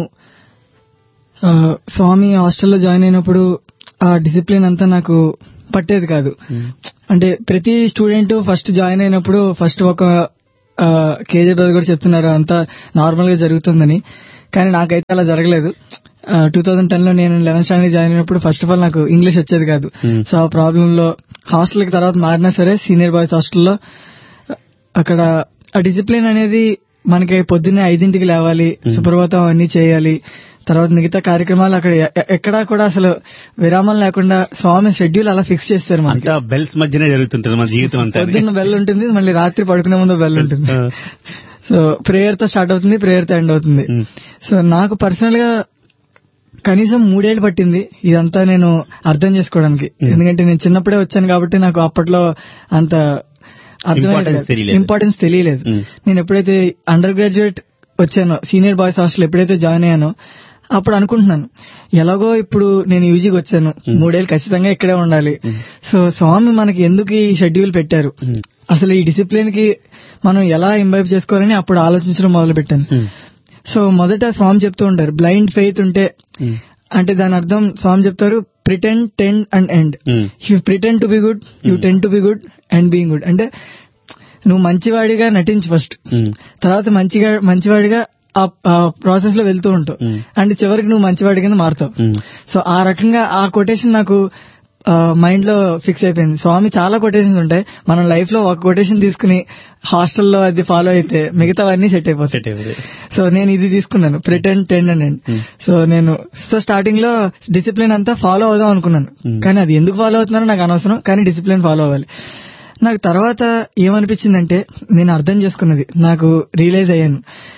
C: ఆ, స్వామి హాస్టల్లో జాయిన్ అయినప్పుడు ఆ డిసిప్లిన్ అంతా నాకు పట్టేది కాదు అంటే ప్రతి స్టూడెంట్ ఫస్ట్ జాయిన్ అయినప్పుడు ఫస్ట్ ఒక కేజీ బ్రదర్ కూడా చెప్తున్నారు అంతా నార్మల్ గా జరుగుతుందని కానీ నాకైతే అలా జరగలేదు టూ థౌజండ్ టెన్ లో నేను లెవెన్త్ స్టాండర్డ్ జాయిన్ అయినప్పుడు ఫస్ట్ ఆఫ్ ఆల్ నాకు ఇంగ్లీష్ వచ్చేది కాదు
A: Hmm.
C: సో ఆ ప్రాబ్లం లో హాస్టల్ కి తర్వాత మారినా సరే సీనియర్ బాయ్స్ హాస్టల్లో అక్కడ ఆ డిసిప్లిన్ అనేది మనకి పొద్దున్నే ఐదింటికి లేవాలి సుప్రభాతం అన్ని చేయాలి తర్వాత మిగతా కార్యక్రమాలు అక్కడ ఎ- ఎ- ఎక్కడా కూడా అసలు విరామం లేకుండా స్వామి షెడ్యూల్ అలా ఫిక్స్ చేస్తారు మనకి
A: అంతా బెల్స్ మధ్యనే జరుగుతుంటుంది మన జీవితం అంతా
C: పొద్దున్న బెల్ ఉంటుంది మళ్ళీ రాత్రి పడుకునే ముందు బెల్ ఉంటుంది
A: ఆ.
C: సో ప్రేయర్ తో స్టార్ట్ అవుతుంది ప్రేయర్ తో ఎండ్ అవుతుంది
A: Hmm.
C: సో నాకు పర్సనల్ గా కనీసం మూడేళ్లు పట్టింది ఇదంతా నేను అర్థం చేసుకోవడానికి ఎందుకంటే నేను చిన్నప్పుడే వచ్చాను కాబట్టి నాకు అప్పట్లో అంత
A: Importance తెలియలేదు.
C: ఇంపార్టెన్స్ తెలియలేదు
A: Mm.
C: నేను ఎప్పుడైతే అండర్ గ్రాడ్యుయేట్ వచ్చానో సీనియర్ బాయ్స్ హాస్టల్ ఎప్పుడైతే జాయిన్ అయ్యానో అప్పుడు అనుకుంటున్నాను ఎలాగో ఇప్పుడు నేను యూజీకి వచ్చాను మూడేళ్ళు ఖచ్చితంగా ఇక్కడే ఉండాలి సో స్వామి మనకి ఎందుకు ఈ షెడ్యూల్ పెట్టారు
A: Mm.
C: అసలు ఈ డిసిప్లిన్ కి మనం ఎలా ఇంబైబ్ చేసుకోవాలని అప్పుడు ఆలోచించడం మొదలు పెట్టాను
A: Mm.
C: సో మొదట స్వామి చెప్తూ ఉంటారు బ్లైండ్ ఫెయిత్ ఉంటే
A: Mm.
C: అంటే దాని అర్థం స్వామి చెప్తారు pretend tend and end
A: Mm.
C: You pretend to be good you tend to be good and being good అంటే నువ్వు మంచివాడిగా నటించు ఫస్ట్
A: Mm.
C: తర్వాత మంచిగా మంచివాడిగా ఆ ప్రాసెస్ లో వెళ్తూ ఉంటావు
A: Mm.
C: అండ్ చివరికి నువ్వు మంచివాడి కింద మారుతావు
A: Mm.
C: సో ఆ రకంగా ఆ కొటేషన్ నాకు మైండ్ లో ఫిక్స్ అయిపోయింది స్వామి చాలా కొటేషన్స్ ఉంటాయి మనం లైఫ్ లో ఒక కొటేషన్ తీసుకుని హాస్టల్లో అది ఫాలో అయితే మిగతావన్నీ సెట్ అయిపోతాయి
A: Set అయిపోతాయి.
C: సో నేను ఇది తీసుకున్నాను ప్రిటెండ్ టెండ్ అండ్ సో నేను సో స్టార్టింగ్ లో డిసిప్లిన్ అంతా ఫాలో అవుదాం అనుకున్నాను
A: Hmm.
C: కానీ అది ఎందుకు ఫాలో అవుతున్నారో నాకు అనవసరం కానీ డిసిప్లిన్ ఫాలో అవ్వాలి నాకు తర్వాత ఏమనిపించిందంటే నేను అర్థం చేసుకున్నది నాకు రియలైజ్ అయ్యాను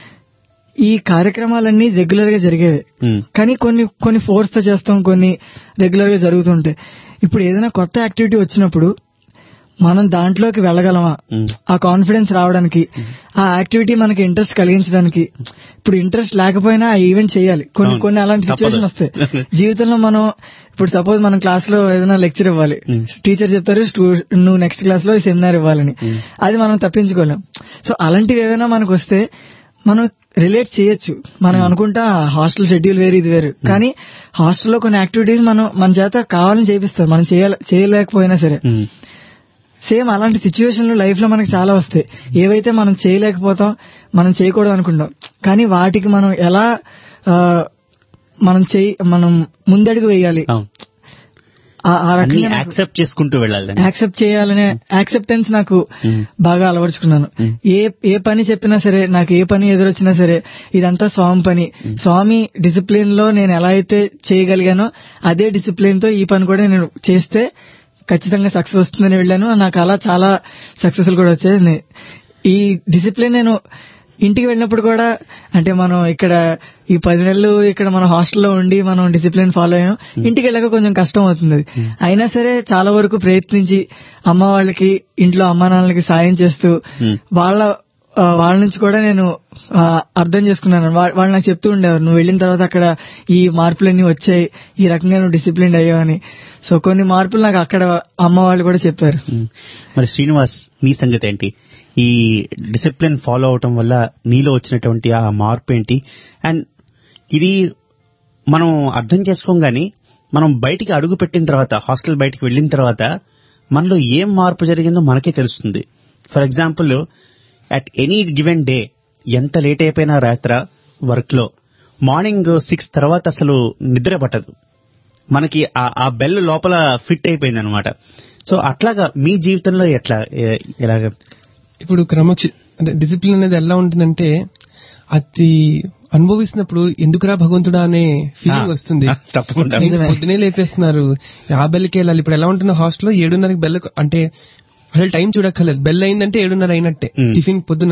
C: ఈ కార్యక్రమాలన్నీ రెగ్యులర్ గా జరిగేవి
A: Mm.
C: కానీ కొన్ని కొన్ని ఫోర్స్ తో చేస్తాం కొన్ని రెగ్యులర్ గా జరుగుతుంటాయి ఇప్పుడు ఏదైనా కొత్త యాక్టివిటీ వచ్చినప్పుడు మనం దాంట్లోకి వెళ్ళగలమా
A: Mm.
C: ఆ కాన్ఫిడెన్స్ రావడానికి ఆ యాక్టివిటీ మనకి ఇంట్రెస్ట్ కలిగించడానికి ఇప్పుడు ఇంట్రెస్ట్ లేకపోయినా ఆ ఈవెంట్ చేయాలి కొన్ని
A: అవును.
C: కొన్ని అలాంటి
A: తప్పదు.
C: సిచ్యువేషన్ వస్తాయి జీవితంలో మనం ఇప్పుడు సపోజ్ మనం క్లాస్ లో ఏదైనా లెక్చర్ ఇవ్వాలి
A: Mm.
C: టీచర్ చెప్తారు "స్టూ- నువ్వు నెక్స్ట్ క్లాస్ లో సెమినార్ ఇవ్వాలని
A: Mm.
C: అది మనం తప్పించుకోలేం సో అలాంటివి ఏదైనా మనకు వస్తే మనం రిలేట్ చేయొచ్చు మనం అనుకుంటా హాస్టల్ షెడ్యూల్ వేరు ఇది వేరు కానీ హాస్టల్లో కొన్ని యాక్టివిటీస్ మనం మన చేత కావాలని చేపిస్తారు మనం చేయాల చేయలేకపోయినా సరే
A: Mm.
C: సేమ్ అలాంటి సిచ్యువేషన్లు లైఫ్ లో మనకి చాలా వస్తాయి ఏవైతే మనం చేయలేకపోతాం మనం చేయకూడదు అనుకుంటాం కానీ వాటికి మనం ఎలా ఆ, మనం చేయి మనం ముందడుగు వేయాలి
A: అవును.
C: ఆ- ఆ
A: అన్ని
C: రకంగా నాకు-
A: యాక్సెప్ట్ చేసుకుంటూ వెళ్ళాలి దాన్ని.
C: యాక్సెప్ట్ చేయాలనే యాక్సెప్టెన్స్ నాకు
A: Mm.
C: బాగా అలవరుచుకున్నాను
A: Mm.
C: ఏ ఏ పని చెప్పినా సరే నాకు ఏ పని ఎదురొచ్చినా సరే ఇదంతా స్వామి పని స్వామి డిసిప్లిన్ లో నేను ఎలా అయితే చేయగలిగానో అదే డిసిప్లిన్ తో ఈ పని కూడా నేను చేస్తే ఖచ్చితంగా సక్సెస్ వస్తుందని వెళ్ళాను నాకు అలా చాలా సక్సెస్ కూడా వచ్చాయి నే- ఈ డిసిప్లిన్ నేను ఇంటికి వెళ్ళినప్పుడు కూడా అంటే మనం ఇక్కడ ఈ పది నెలలు ఇక్కడ మన హాస్టల్లో ఉండి మనం డిసిప్లిన్ ఫాలో అయ్యాం ఇంటికి వెళ్ళాక కొంచెం కష్టం అవుతుంది అది. అయినా సరే చాలా వరకు ప్రయత్నించి అమ్మ వాళ్ళకి ఇంట్లో అమ్మా నాన్నలకి సాయం చేస్తూ
A: Hmm.
C: వాళ్ళ ఆ, వాళ్ళ నుంచి కూడా నేను ఆ, అర్థం చేసుకున్నాను వా- వాళ్ళు నాకు చెప్తూ ఉండేవారు నువ్వు వెళ్ళిన తర్వాత అక్కడ ఈ మార్పులన్నీ వచ్చాయి ఈ రకంగా నువ్వు డిసిప్లిన్ అయ్యావని సో కొన్ని మార్పులు నాకు అక్కడ అమ్మ వాళ్ళు కూడా చెప్పారు
A: Mm. మరి శ్రీనివాస్ నీ సంగతి ఏంటి ఈ డిసిప్లిన్ ఫాలో అవటం వల్ల నీలో వచ్చినటువంటి ఆ మార్పు ఏంటి అండ్ ఇది మనం అర్థం చేసుకోగాని మనం బయటికి అడుగు పెట్టిన తర్వాత హాస్టల్ బయటికి వెళ్ళిన తర్వాత మనలో ఏం మార్పు జరిగిందో మనకే తెలుస్తుంది for example at any given day ఎంత లేట్ అయిపోయినా రాత్ర వర్క్ లో మార్నింగ్ సిక్స్ తర్వాత అసలు నిద్ర పట్టదు మనకి ఆ- ఆ బెల్ లోపల ఫిట్ అయిపోయింది అనమాట సో అట్లాగా మీ జీవితంలో ఎట్లా ఏ- ఎలాగ
B: ఇప్పుడు క్రమక్ష అంటే డిసిప్లిన్ అనేది ఎలా ఉంటుందంటే అది అనుభవిస్తున్నప్పుడు ఎందుకురా భగవంతుడా అనే ఫీలింగ్
A: ఆ,
B: వస్తుంది
A: ఆ, తప్పకుండా.
B: నేను పొద్దునే లేపేస్తున్నారు ఆ బెల్కి వెళ్ళాలి ఇప్పుడు ఎలా ఉంటుందో హాస్టల్లో ఏడున్నరకి బెల్ అంటే అసలు టైం చూడక్కర్లేదు బెల్ అయిందంటే ఏడున్నర అయినట్టే
A: మ్.
B: టిఫిన్ పొద్దున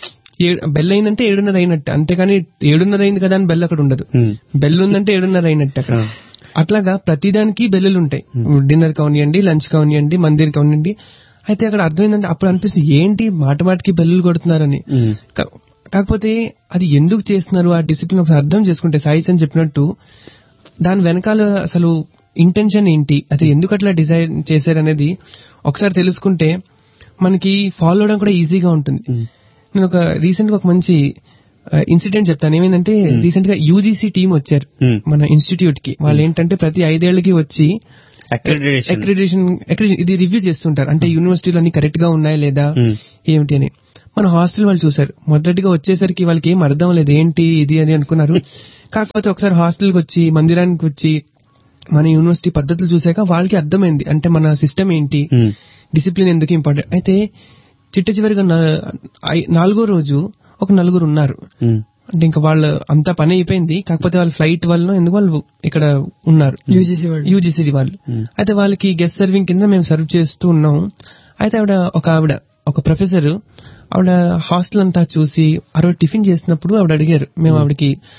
B: ఏ- బెల్ అయిందంటే ఏడున్నర అయినట్టే అంతేకాని ఏడున్నర అయింది కదా అని బెల్ అక్కడ ఉండదు
A: మ్.
B: బెల్ ఉందంటే ఏడున్నర అయినట్టు అక్కడ
A: ఆ.
B: అట్లాగా ప్రతిదానికి బెల్లులు ఉంటాయి డిన్నర్ కానివ్వండి లంచ్ కానివ్వండి మందిర్ కానివ్వండి అయితే అక్కడ అర్థమైందంటే అప్పుడు అనిపిస్తుంది ఏంటి మాట మాటకి బెల్లులు కొడుతున్నారని
A: మ్.
B: కా- కాకపోతే అది ఎందుకు చేస్తున్నారు ఆ డిసిప్లిన్ ఒకసారి అర్థం చేసుకుంటే సాయి అని చెప్పినట్టు దాని వెనకాల అసలు ఇంటెన్షన్ ఏంటి అది ఎందుకు అట్లా డిజైన్ చేశారనేది ఒకసారి తెలుసుకుంటే మనకి ఫాలో అవడం కూడా ఈజీగా ఉంటుంది
A: మ్.
B: నేను ఒక రీసెంట్ గా ఒక మంచి ఇన్సిడెంట్ చెప్తాను ఏమైందంటే రీసెంట్ గా యూజీసీ టీం వచ్చారు
A: Hmm.
B: మన ఇన్స్టిట్యూట్ కి వాళ్ళు ఏంటంటే ప్రతి ఐదేళ్లకి వచ్చి
A: Accreditation.
B: అక్రిడేషన్ ఇది రివ్యూ చేస్తుంటారు అంటే యూనివర్సిటీలు అన్ని కరెక్ట్ గా ఉన్నాయా లేదా
A: Hmm.
B: ఏమిటి అని మన హాస్టల్ వాళ్ళు చూసారు మొదటిగా వచ్చేసరికి వాళ్ళకి ఏం అర్థం లేదు ఏంటి ఇది అని అనుకున్నారు కాకపోతే ఒకసారి హాస్టల్కి వచ్చి మందిరానికి వచ్చి మన యూనివర్సిటీ పద్ధతులు చూసాక వాళ్ళకి అర్థమైంది అంటే మన సిస్టమ్ ఏంటి
A: మ్.
B: డిసిప్లిన్ ఎందుకు ఇంపార్టెంట్ అయితే చిట్ట చివరిగా నా- ఐ- నాలుగో రోజు ఒక నలుగురు ఉన్నారు
A: మ్.
B: అంటే ఇంకా వాళ్ళు అంతా పని అయిపోయింది కాకపోతే వాళ్ళ ఫ్లైట్ వల్ల ఎందుకు వాళ్ళు ఇక్కడ ఉన్నారు
C: యూజీసీ వాళ్ళు
B: యూజీసీ వాళ్ళు
A: Hmm.
B: అయితే వాళ్ళకి గెస్ట్ సర్వింగ్ కింద మేము సర్వ్ చేస్తూ ఉన్నాం అయితే ఆవిడ ఒక ఆవిడ ఒక ప్రొఫెసర్ ఆవిడ హాస్టల్ అంతా చూసి ఆ రోజు టిఫిన్ చేసినప్పుడు ఆవిడ అడిగారు మేము ఆవిడకి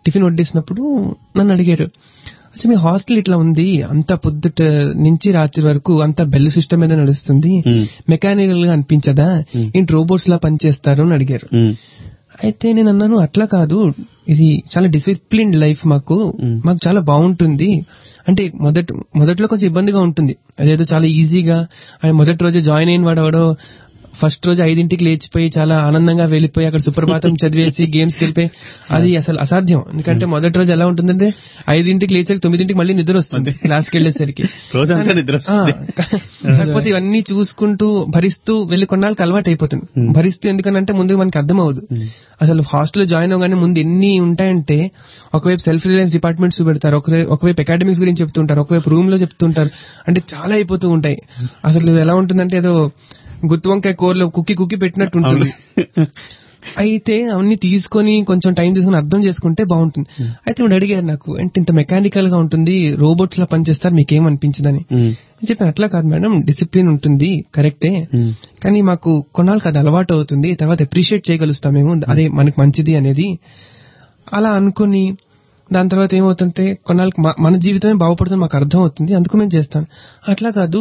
B: టిఫిన్ వడ్డిస్తున్నప్పుడు నన్ను అడిగారు అసలు మీ హాస్టల్ ఇట్లా ఉంది అంత పొద్దుట నుంచి రాత్రి వరకు అంత బెల్ సిస్టమ్ మీద నడుస్తుంది
A: Hmm.
B: మెకానికల్ గా అనిపించదా ఏంటి రోబోట్స్ లా పనిచేస్తారు అని అడిగారు
A: ఉమ్,
B: అయితే నేను అన్నాను అట్లా కాదు ఇది చాలా డిసిప్లిన్డ్ లైఫ్ మాకు
A: Mm.
B: మాకు చాలా బాగుంటుంది అంటే మొదట మొదట్లో కొంచెం ఇబ్బందిగా ఉంటుంది అదేదో చాలా ఈజీగా ఆయన మొదటి రోజు జాయిన్ అయిన వాడు ఎవడో ఫస్ట్ రోజు ఐదింటికి లేచిపోయి చాలా ఆనందంగా వెళ్ళిపోయి అక్కడ సుప్రభాతం చదివేసి గేమ్స్కి వెళ్ళిపోయి అది అసలు అసాధ్యం ఎందుకంటే మొదటి రోజు ఎలా ఉంటుందంటే ఐదింటికి లేచి తొమ్మిదింటికి మళ్ళీ నిద్ర వస్తుంది క్లాస్కి వెళ్ళేసరికి
A: రోజంతా నిద్ర వస్తుంది.
B: ఆ, కాకపోతే ఇవన్నీ చూసుకుంటూ భరిస్తూ వెళ్ళి కొన్నాళ్ళకి అలవాటు అయిపోతుంది భరిస్తూ ఎందుకనంటే ముందు మనకి అర్థం అవ్వదు అసలు హాస్టల్ జాయిన్ అవగానే ముందు ఎన్ని ఉంటాయంటే ఒకవైపు సెల్ఫ్ రిలయన్స్ డిపార్ట్మెంట్స్ పెడతారు ఒకవైపు ఒకవైపు అకాడమిక్స్ గురించి చెప్తుంటారు ఒకవైపు రూమ్ లో చెప్తుంటారు అంటే చాలా అయిపోతూ ఉంటాయి అసలు ఇది ఎలా ఉంటుందంటే ఏదో గుత్తి వంకాయ కూరలో కుక్కి కుక్కి పెట్టినట్టు ఉంటుంది అయితే అవన్నీ తీసుకొని కొంచెం టైం తీసుకొని అర్థం చేసుకుంటే బాగుంటుంది అయితే ఇప్పుడు అడిగారు నాకు అంటే ఇంత మెకానికల్ గా ఉంటుంది రోబోట్స్ లా పనిచేస్తారు మీకేం అనిపించదని
A: ఉమ్,
B: చెప్పాను అట్లా కాదు మేడం డిసిప్లిన్ ఉంటుంది కరెక్టే
A: ఉమ్,
B: కానీ మాకు కొన్నాళ్ళకి అది అలవాటు అవుతుంది తర్వాత అప్రిషియేట్ చేయగలుగుతాం మేము అదే మనకు మంచిది అనేది అలా అనుకుని దాని తర్వాత ఏమవుతుంటే కొన్నాళ్ళకి మ- మన జీవితమే బాగుపడుతుంది మాకు అర్థం అవుతుంది అందుకు మేము చేస్తాను అట్లా కాదు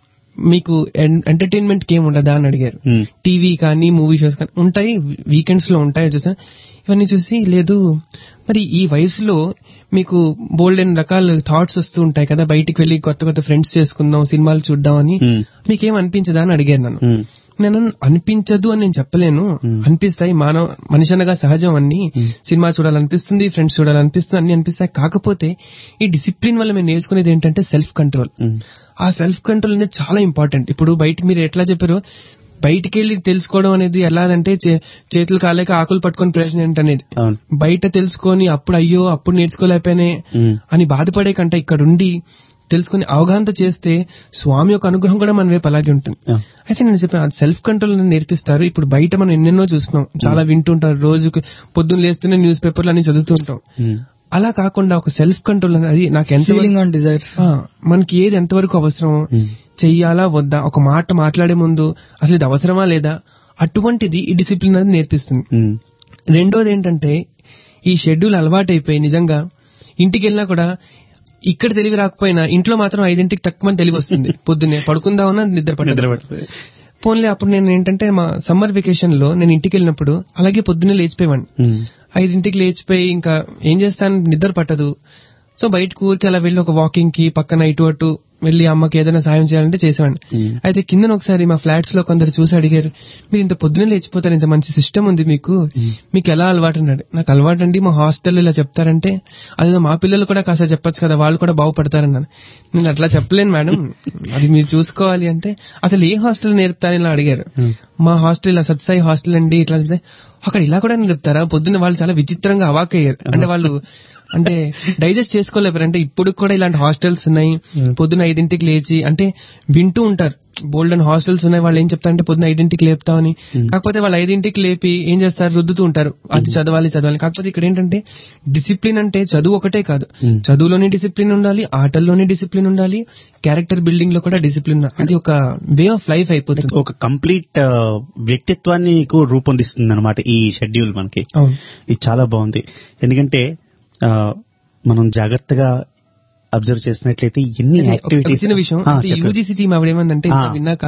B: మీకు ఎంటర్టైన్మెంట్ కి ఏమి ఉండదా అని అడిగారు
A: ఉమ్,
B: టీవీ కానీ మూవీ షోస్ కానీ ఉంటాయి వీకెండ్స్ లో ఉంటాయి చూసా ఇవన్నీ చూసి లేదు మరి ఈ వయసులో మీకు బోల్డ్ అండ్ రకాల థాట్స్ వస్తూ ఉంటాయి కదా బయటికి వెళ్ళి కొత్త కొత్త ఫ్రెండ్స్ చేసుకుందాం సినిమాలు చూద్దాం అని
A: ఉమ్,
B: మీకేం అనిపించదా అని అడిగారు నన్ను
A: ఉమ్,
B: నేను అనిపించదు అని నేను చెప్పలేను అనిపిస్తాయి మానవ మనిషి అనగా సహజం అన్ని సినిమా చూడాలనిపిస్తుంది ఫ్రెండ్స్ చూడాలనిపిస్తుంది అన్ని అనిపిస్తాయి కాకపోతే ఈ డిసిప్లిన్ వల్ల మేము నేర్చుకునేది ఏంటంటే సెల్ఫ్ కంట్రోల్
A: ఉమ్,
B: ఆ సెల్ఫ్ కంట్రోల్ అనేది చాలా ఇంపార్టెంట్ ఇప్పుడు బయట మీరు ఎట్లా చెప్పారు బయటికి వెళ్ళి తెలుసుకోవడం అనేది ఎలాదంటే చే- చేతులు కాలేక ఆకులు పట్టుకొని ప్రశ్న ఏంటనేది
A: అవును
B: బయట తెలుసుకొని అప్పుడు అయ్యో అప్పుడు నేర్చుకోలేకపోయానే
A: ఉమ్,
B: అని బాధపడే కంటే ఇక్కడ ఉండి తెలుసుకుని అవగాహనతో చేస్తే స్వామి యొక్క అనుగ్రహం కూడా మన వైపు అలాగే ఉంటుంది
A: ఆ,
B: అయితే నేను చెప్పాను సెల్ఫ్ కంట్రోల్ నేర్పిస్తారు ఇప్పుడు బయట మనం ఎన్నెన్నో చూస్తున్నాం చాలా వింటుంటారు రోజుకి పొద్దున్న లేస్తూనే న్యూస్ పేపర్లు అన్ని చదువుతుంటాం
A: ఉమ్,
B: అలా కాకుండా ఒక సెల్ఫ్ కంట్రోల్ అనేది నాకు ఎంత
C: ఫీలింగ్ ఆన్ డిజైర్స్
B: మనకి ఏది ఎంతవరకు అవసరం
A: ఉమ్,
B: చెయ్యాలా వద్దా ఒక మాట మాట్లాడే ముందు అసలు ఇది అవసరమా లేదా అటువంటిది ఈ డిసిప్లిన్ అనేది నేర్పిస్తుంది
A: ఉమ్,
B: రెండోది ఏంటంటే ఈ షెడ్యూల్ అలవాటైపోయి నిజంగా ఇంటికి వెళ్ళినా కూడా ఇక్కడ తెలివి రాకపోయినా ఇంట్లో మాత్రం ఐదింటికి తక్కువ తెలివి వస్తుంది పొద్దున్నే పడుకుందామన్నా నిద్ర
A: నిద్ర
B: పట్టదు
A: పడుతుంది
B: పోన్లే అప్పుడు నేను ఏంటంటే మా సమ్మర్ వెకేషన్ లో నేను ఇంటికి వెళ్ళినప్పుడు అలాగే పొద్దున్నే లేచిపోయేవాడిని
A: ఉమ్,
B: ఐదింటికి లేచిపోయి ఇంకా ఏం చేస్తాను నిద్ర పట్టదు సో బయటకు ఊరికి అలా వెళ్ళి ఒక వాకింగ్ కి పక్కన ఇటు అటు వెళ్ళి అమ్మకి ఏదైనా సాయం చేయాలంటే చేసేవాడిని
A: ఉమ్,
B: అయితే కింద ఒకసారి మా ఫ్లాట్స్ లో కొందరు చూసి అడిగారు మీరు ఇంత పొద్దునే లేచిపోతారు ఇంత మంచి సిస్టమ్ ఉంది మీకు మీకు ఎలా అలవాటు అన్నాడు నాకు అలవాటు అండి మా హాస్టల్లో ఇలా చెప్తారంటే అదేదో మా పిల్లలు కూడా కాస్త చెప్పొచ్చు కదా వాళ్ళు కూడా బాగుపడతారన్నాను నేను అట్లా చెప్పలేను మేడం అది మీరు చూసుకోవాలి అంటే అసలు ఏ హాస్టల్ నేర్పుతారని ఇలా అడిగారు
A: ఉమ్,
B: మా హాస్టల్ ఇలా సత్సాయి హాస్టల్ అండి ఇట్లా చెప్తే అక్కడ ఇలా కూడా నేర్పుతారా పొద్దున్న వాళ్ళు చాలా విచిత్రంగా అవాక్ అయ్యారు అంటే వాళ్ళు అంటే డైజెస్ట్ చేసుకోలేరు అంటే ఇప్పుడు కూడా ఇలాంటి హాస్టల్స్ ఉన్నాయి పొద్దున్న ఐదింటికి లేచి అంటే వింటూ ఉంటారు బోల్డ్ అండ్ హాస్టల్స్ ఉన్నాయి వాళ్ళు ఏం చెప్తారంటే పొద్దున్న ఐదింటికి లేపుతామని కాకపోతే వాళ్ళు ఐదింటికి లేపి ఏం చేస్తారు రుద్దుతూ ఉంటారు అది చదవాలి చదవాలి కాకపోతే ఇక్కడ ఏంటంటే డిసిప్లిన్ అంటే చదువు ఒకటే కాదు చదువులోనే డిసిప్లిన్ ఉండాలి ఆటల్లోనే డిసిప్లిన్ ఉండాలి క్యారెక్టర్ బిల్డింగ్ లో కూడా డిసిప్లిన్ అది ఒక వే ఆఫ్ లైఫ్ అయిపోతుంది
A: ఒక కంప్లీట్ వ్యక్తిత్వాన్ని నీకు రూపొందిస్తుంది అనమాట ఈ షెడ్యూల్ మనకి
B: అవును
A: ఇది చాలా బాగుంది ఎందుకంటే ఆ, మనం జాగ్రత్తగా అబ్జర్వ్ చేసినట్లయితే ఎన్ని
B: ఒక- ఒక
A: యాక్టివిటీస్
B: చిన్న విషయం
A: ఆ, చెప్పండి.
B: యూజీసీ టీం ఆవిడ ఏమందంటే ఇంత
A: ఆ.
B: విన్నాక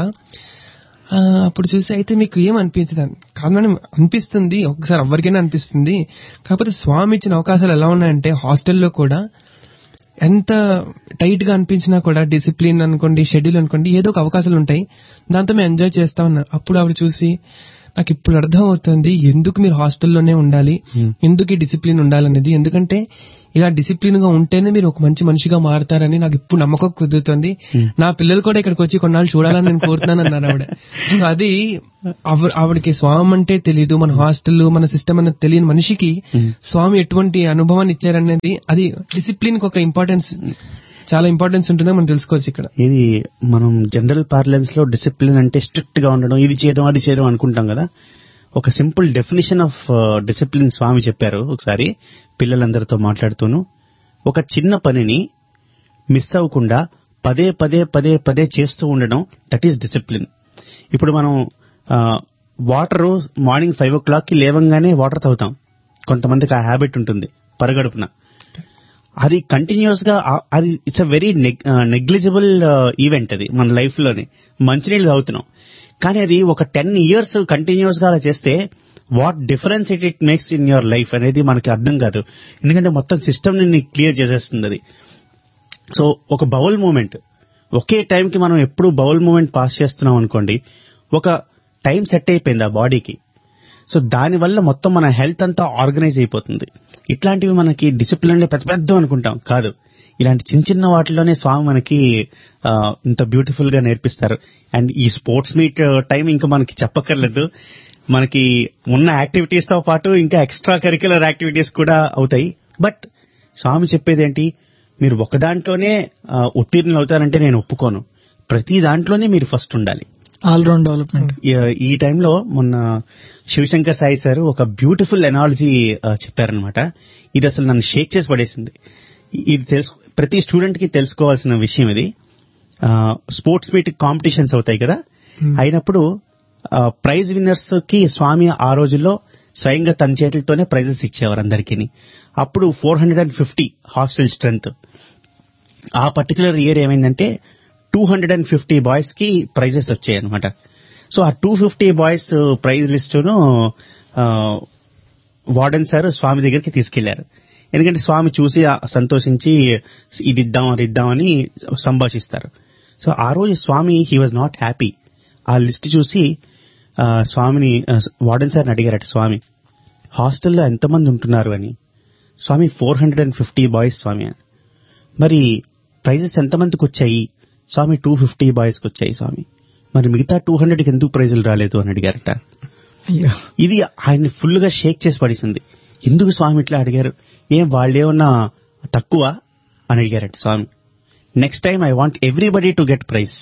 B: ఆ, అప్పుడు చూసి అయితే మీకు ఏం అనిపించదు అని. కాదు మేడం అనిపిస్తుంది ఒకసారి ఎవరికైనా అనిపిస్తుంది కాకపోతే స్వామి ఇచ్చిన అవకాశాలు ఎలా ఉన్నాయంటే హాస్టల్లో కూడా ఎంత టైట్ గా అనిపించినా కూడా డిసిప్లిన్ అనుకోండి షెడ్యూల్ అనుకోండి ఏదో ఒక అవకాశాలు ఉంటాయి దాంతో మేము ఎంజాయ్ చేస్తా ఉన్నా అప్పుడు ఆవిడ చూసి నాకు ఇప్పుడు అర్థం అవుతుంది ఎందుకు మీరు హాస్టల్లోనే ఉండాలి ఎందుకు ఈ డిసిప్లిన్ ఉండాలనేది ఎందుకంటే ఇలా డిసిప్లిన్ గా ఉంటేనే మీరు ఒక మంచి మనిషిగా మారతారని నాకు ఇప్పుడు నమ్మకం కుదురుతుంది నా పిల్లలు కూడా ఇక్కడికి వచ్చి కొన్నాళ్ళు చూడాలని నేను కోరుతున్నాను అన్నారు ఆవిడ సో అది ఆవ- ఆవిడకి స్వామి అంటే తెలియదు మన హాస్టల్ మన సిస్టమ్ అనేది తెలియని మనిషికి స్వామి ఎటువంటి అనుభవాన్ని ఇచ్చారనేది అది డిసిప్లిన్ కి ఒక ఇంపార్టెన్స్ చాలా ఇంపార్టెన్స్ ఉంటుందో మనం తెలుసుకోవచ్చు ఇక్కడ
A: ఇది మనం జనరల్ పార్లెన్స్ లో డిసిప్లిన్ అంటే స్ట్రిక్ట్ గా ఉండడం ఇది చేయడం అది చేయడం అనుకుంటాం కదా ఒక simple definition of discipline Swami చెప్పారు ఒకసారి పిల్లలందరితో మాట్లాడుతూను ఒక చిన్న పనిని మిస్ అవ్వకుండా పదే పదే పదే పదే చేస్తూ ఉండడం దట్ ఈస్ డిసిప్లిన్ ఇప్పుడు మనం water morning five o'clock కి లేవంగానే వాటర్ తాగుతాం కొంతమందికి ఆ హ్యాబిట్ ఉంటుంది పరగడుపున అది కంటిన్యూస్ గా ఆ- అది it's a very negligible event అది మన లైఫ్ లోనే మంచినీళ్ళు తాగుతున్నాం కానీ అది ఒక టెన్ ఇయర్స్ కంటిన్యూస్ గా అలా చేస్తే what difference it it makes in your life అనేది మనకి అర్థం కాదు ఎందుకంటే మొత్తం సిస్టమ్ ని క్లియర్ చేసేస్తుంది అది సో ఒక బౌల్ మూమెంట్ ఒకే టైంకి మనం ఎప్పుడు బౌల్ మూమెంట్ పాస్ చేస్తున్నాం అనుకోండి ఒక టైం సెట్ అయిపోయింది ఆ బాడీకి సో దానివల్ల మొత్తం మన హెల్త్ అంతా ఆర్గనైజ్ అయిపోతుంది ఇట్లాంటివి మనకి డిసిప్లిన్ పెద్ద పెద్ద అనుకుంటాం కాదు ఇలాంటి చిన్న చిన్న వాటిలోనే స్వామి మనకి ఆ, ఇంత బ్యూటిఫుల్ గా నేర్పిస్తారు అండ్ ఈ స్పోర్ట్స్ మీట్ టైం ఇంకా మనకి చెప్పక్కర్లేదు మనకి ఉన్న యాక్టివిటీస్ తో పాటు ఇంకా ఎక్స్ట్రా కరిక్యులర్ యాక్టివిటీస్ కూడా అవుతాయి బట్ స్వామి చెప్పేది ఏంటి మీరు ఒక దాంట్లోనే ఆ, ఉత్తీర్ణులు అవుతారంటే నేను ఒప్పుకోను ప్రతి దాంట్లోనే మీరు ఫస్ట్ ఉండాలి
C: ఆల్ రౌండ్ డెవలప్మెంట్
A: ఈ- ఈ టైంలో మొన్న శివశంకర్ సాయి సార్ ఒక బ్యూటిఫుల్ ఎనాలజీ చెప్పారనమాట ఇది అసలు నన్ను షేక్ చేసి పడేసింది ఇది తెలుసు ప్రతి స్టూడెంట్ కి తెలుసుకోవాల్సిన విషయం ఇది స్పోర్ట్స్ మీట్ కాంపిటీషన్స్ అవుతాయి కదా అయినప్పుడు ప్రైజ్ విన్నర్స్ కి స్వామి ఆ రోజుల్లో స్వయంగా తన చేతులతోనే ప్రైజెస్ ఇచ్చేవారు అందరికీ అప్పుడు four hundred and fifty hostel strength ఆ పర్టికులర్ ఇయర్ ఏమైందంటే two hundred and fifty boys కి ప్రైజెస్ వచ్చాయి అనమాట సో ఆ టూ ఫిఫ్టీ బాయ్స్ ప్రైజ్ లిస్టును వార్డెన్ సార్ స్వామి దగ్గరికి తీసుకెళ్లారు ఎందుకంటే స్వామి చూసి ఆ సంతోషించి ఇది ఇద్దాం అది ఇద్దామని సంభాషిస్తారు సో ఆ రోజు Swami he was not happy ఆ లిస్ట్ చూసి ఆ, స్వామిని ఆ, వార్డెన్ సార్ని అడిగారట స్వామి హాస్టల్లో ఎంతమంది ఉంటున్నారు అని Swami four hundred and fifty boys Swami అని మరి ప్రైజెస్ ఎంతమందికి వచ్చాయి స్వామి టూ ఫిఫ్టీ బాయ్స్కి వచ్చాయి స్వామి మరి మిగతా టూ హండ్రెడ్కి ఎందుకు ప్రైజులు రాలేదు అని అడిగారట
C: అయ్యో
A: ఇది ఆయన్ని ఫుల్ గా షేక్ చేసి పడేసింది ఎందుకు స్వామి ఇట్లా అడిగారు ఏం వాళ్ళేమన్నా తక్కువ అని అడిగారట Swami next time I want everybody to get prize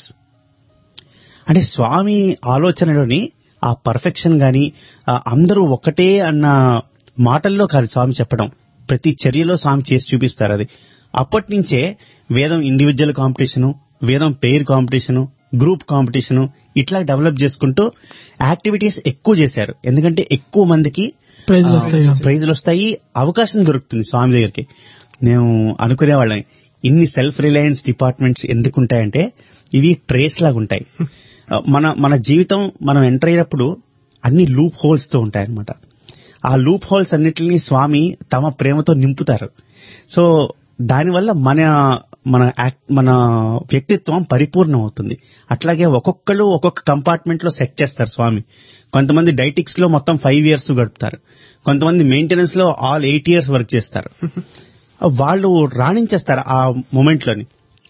A: అంటే స్వామి ఆలోచనలోని ఆ పర్ఫెక్షన్ గాని ఆ అందరూ ఒక్కటే అన్న మాటల్లో కాదు స్వామి చెప్పడం ప్రతి చర్యలో స్వామి చేసి చూపిస్తారు అది అప్పటి నుంచే వేదం ఇండివిజువల్ కాంపిటీషను వేదం పెయిర్ కాంపిటీషను గ్రూప్ కాంపిటీషను ఇట్లా డెవలప్ చేసుకుంటూ యాక్టివిటీస్ ఎక్కువ చేశారు ఎందుకంటే ఎక్కువ మందికి
C: ప్రైజ్లు వస్తాయి
A: ఆ, ప్రైజులు వస్తాయి అవకాశం దొరుకుతుంది స్వామి దగ్గరికి మేము అనుకునేవాళ్ళం ఇన్ని సెల్ఫ్ రిలయన్స్ డిపార్ట్మెంట్స్ ఎందుకు ఉంటాయంటే ఇవి ట్రేస్ లాగా ఉంటాయి ఆ, మన మన జీవితం మనం ఎంటర్ అయినప్పుడు అన్ని లూప్ హోల్స్ తో ఉంటాయన్నమాట ఆ లూప్ హోల్స్ అన్నిటిని స్వామి తమ ప్రేమతో నింపుతారు సో దానివల్ల మన మన యాక్- మన వ్యక్తిత్వం పరిపూర్ణం అవుతుంది అట్లాగే ఒక్కొక్కరు ఒక్కొక్క కంపార్ట్మెంట్ లో సెట్ చేస్తారు స్వామి కొంతమంది డైటిక్స్ లో మొత్తం ఫైవ్ ఇయర్స్ గడుపుతారు కొంతమంది మెయింటెనెన్స్ లో ఆల్ ఎయిట్ ఇయర్స్ వర్క్ చేస్తారు వాళ్ళు రాణించేస్తారు ఆ మూమెంట్ లోని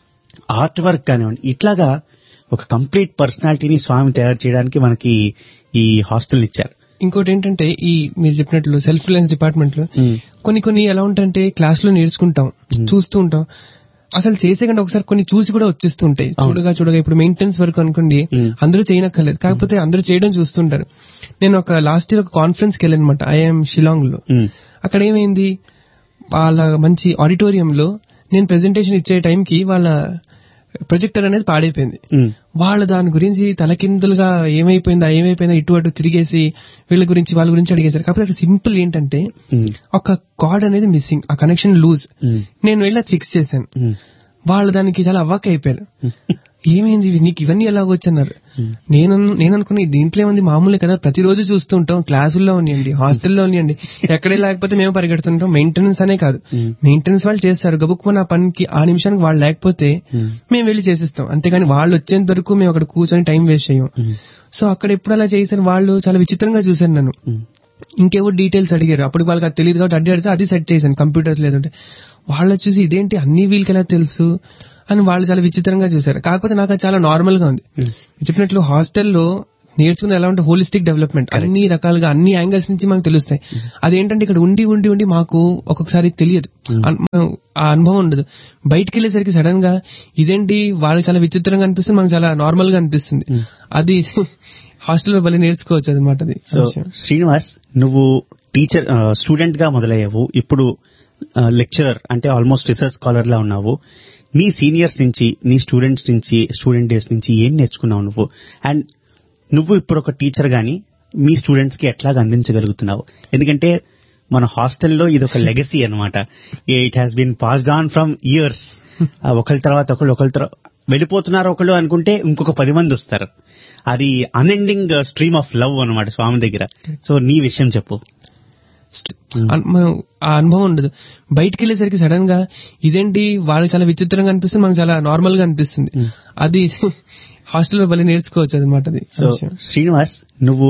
A: ఆర్ట్ వర్క్ కానివ్వండి ఇట్లాగా ఒక కంప్లీట్ పర్సనాలిటీని స్వామి తయారు చేయడానికి మనకి ఈ హాస్టల్ ఇచ్చారు
B: ఇంకోటి ఏంటంటే ఈ మీరు చెప్పినట్లు సెల్ఫ్ రిలయన్స్ డిపార్ట్మెంట్ లో కొన్ని కొన్ని ఎలా ఉంటాయంటే క్లాస్ లో నేర్చుకుంటాం చూస్తూ ఉంటాం అసలు చేసే కంటే ఒకసారి కొన్ని చూసి కూడా వచ్చేస్తూ ఉంటాయి చూడగా చూడగా ఇప్పుడు మెయింటెనెన్స్ వర్క్ అనుకోండి
A: Hmm.
B: అందరూ చేయనక్కర్లేదు కాకపోతే అందరూ చేయడం చూస్తుంటారు నేను ఒక లాస్ట్ ఇయర్ ఒక కాన్ఫరెన్స్ కి వెళ్ళాను అనమాట ఐఎమ్ షిలాంగ్ లో
A: ఉమ్,
B: అక్కడ ఏమైంది వాళ్ళ మంచి ఆడిటోరియంలో నేను ప్రెజెంటేషన్ ఇచ్చే టైంకి వాళ్ళ ప్రొజెక్టర్ అనేది పాడైపోయింది
A: ఉమ్,
B: వాళ్ళ దాని గురించి తలకిందులుగా ఏమైపోయిందా ఏమైపోయిందా ఇటు అటు తిరిగేసి వీళ్ళ గురించి వాళ్ళ గురించి అడిగేశారు కాకపోతే అక్కడ సింపుల్ ఏంటంటే
A: ఉమ్,
B: ఒక కార్డ్ అనేది మిస్సింగ్ ఆ కనెక్షన్ లూజ్
A: ఉమ్,
B: నేను వెళ్ళి అది ఫిక్స్ చేశాను
A: ఉమ్,
B: వాళ్ళు దానికి చాలా అవ్వక అయిపోయారు ఏమైంది ఇవి? నీకు ఇవన్నీ ఎలా వచ్చన్నారు నేను అను- నేను అనుకున్న దీంట్లో ఏముంది మామూలే కదా ప్రతిరోజు చూస్తూ ఉంటాం క్లాసుల్లో ఉన్నాయండి హాస్టల్లో ఉన్నాయండి ఎక్కడే లేకపోతే మేము పరిగెడుతుంటాం మెయింటెనెన్స్ అనే కాదు
A: Hmm.
B: మెయింటెనెన్స్ వాళ్ళు చేస్తారు గబుక్కుమని ఆ పనికి ఆ నిమిషానికి వాళ్ళు లేకపోతే
A: Hmm.
B: మేము వెళ్ళి చేసిస్తాం అంతేగాని వాళ్ళు వచ్చేంత వరకు మేము అక్కడ కూర్చొని టైం వేస్ట్ చేయం
A: ఉమ్,
B: సో అక్కడ ఎప్పుడు అలా చేశారు వాళ్ళు చాలా విచిత్రంగా చూశారు నన్ను
A: ఉమ్,
B: ఇంకేవో డీటెయిల్స్ అడిగారు అప్పుడు వాళ్ళకి అది తెలియదు కాబట్టి అడ్డి అడిగితే అది సెట్ చేశాను కంప్యూటర్స్ లేదంటే వాళ్ళు చూసి ఇదేంటి అన్ని వీళ్ళకి ఎలా తెలుసు అని వాళ్ళు చాలా విచిత్రంగా చూశారు కాకపోతే నాకు అది చాలా నార్మల్ గా ఉంది
A: Hmm.
B: చెప్పినట్లు హాస్టల్లో నేర్చుకుని ఎలా ఉంటే హోలిస్టిక్ డెవలప్మెంట్ అన్ని రకాలుగా అన్ని యాంగిల్స్ నుంచి మనకు తెలుస్తాయి అదేంటంటే ఇక్కడ ఉండి ఉండి ఉండి మాకు ఒక్కొక్కసారి తెలియదు అన్- మనం ఆ అనుభవం ఉండదు బయటికి వెళ్ళేసరికి సడన్ గా ఇదేంటి వాళ్ళకి చాలా విచిత్రంగా అనిపిస్తుంది మనకు చాలా నార్మల్ గా అనిపిస్తుంది అది హాస్టల్లో భలే నేర్చుకోవచ్చు అనమాట అది
A: సో శ్రీనివాస్ నువ్వు టీచర్ స్టూడెంట్ గా మొదలయ్యావు ఇప్పుడు లెక్చరర్ అంటే ఆల్మోస్ట్ రీసెర్చ్ స్కాలర్ లా ఉన్నావు నీ సీనియర్స్ నుంచి నీ స్టూడెంట్స్ నుంచి స్టూడెంట్ డేస్ నుంచి ఏం నేర్చుకున్నావు నువ్వు అండ్ నువ్వు ఇప్పుడు ఒక టీచర్ గాని మీ స్టూడెంట్స్ కి ఎట్లాగా అందించగలుగుతున్నావు ఎందుకంటే మన హాస్టల్లో ఇది ఒక లెగసీ అనమాట it has been passed on from years ఒకరి తర్వాత ఒకళ్ళు ఒకరి తర్వాత వెళ్ళిపోతున్నారు ఒకళ్ళు అనుకుంటే ఇంకొక పది మంది వస్తారు అది అన్ఎండింగ్ స్ట్రీమ్ ఆఫ్ లవ్ అనమాట స్వామి దగ్గర సో నీ విషయం చెప్పు
B: అన్- మనం ఆ అనుభవం ఉండదు బయటికి వెళ్ళేసరికి సడన్ గా ఇదేంటి వాళ్ళకి చాలా విచిత్రంగా అనిపిస్తుంది మనకు చాలా నార్మల్ గా అనిపిస్తుంది అది హాస్టల్లో భలే నేర్చుకోవచ్చు అనమాట అది
A: సో శ్రీనివాస్ నువ్వు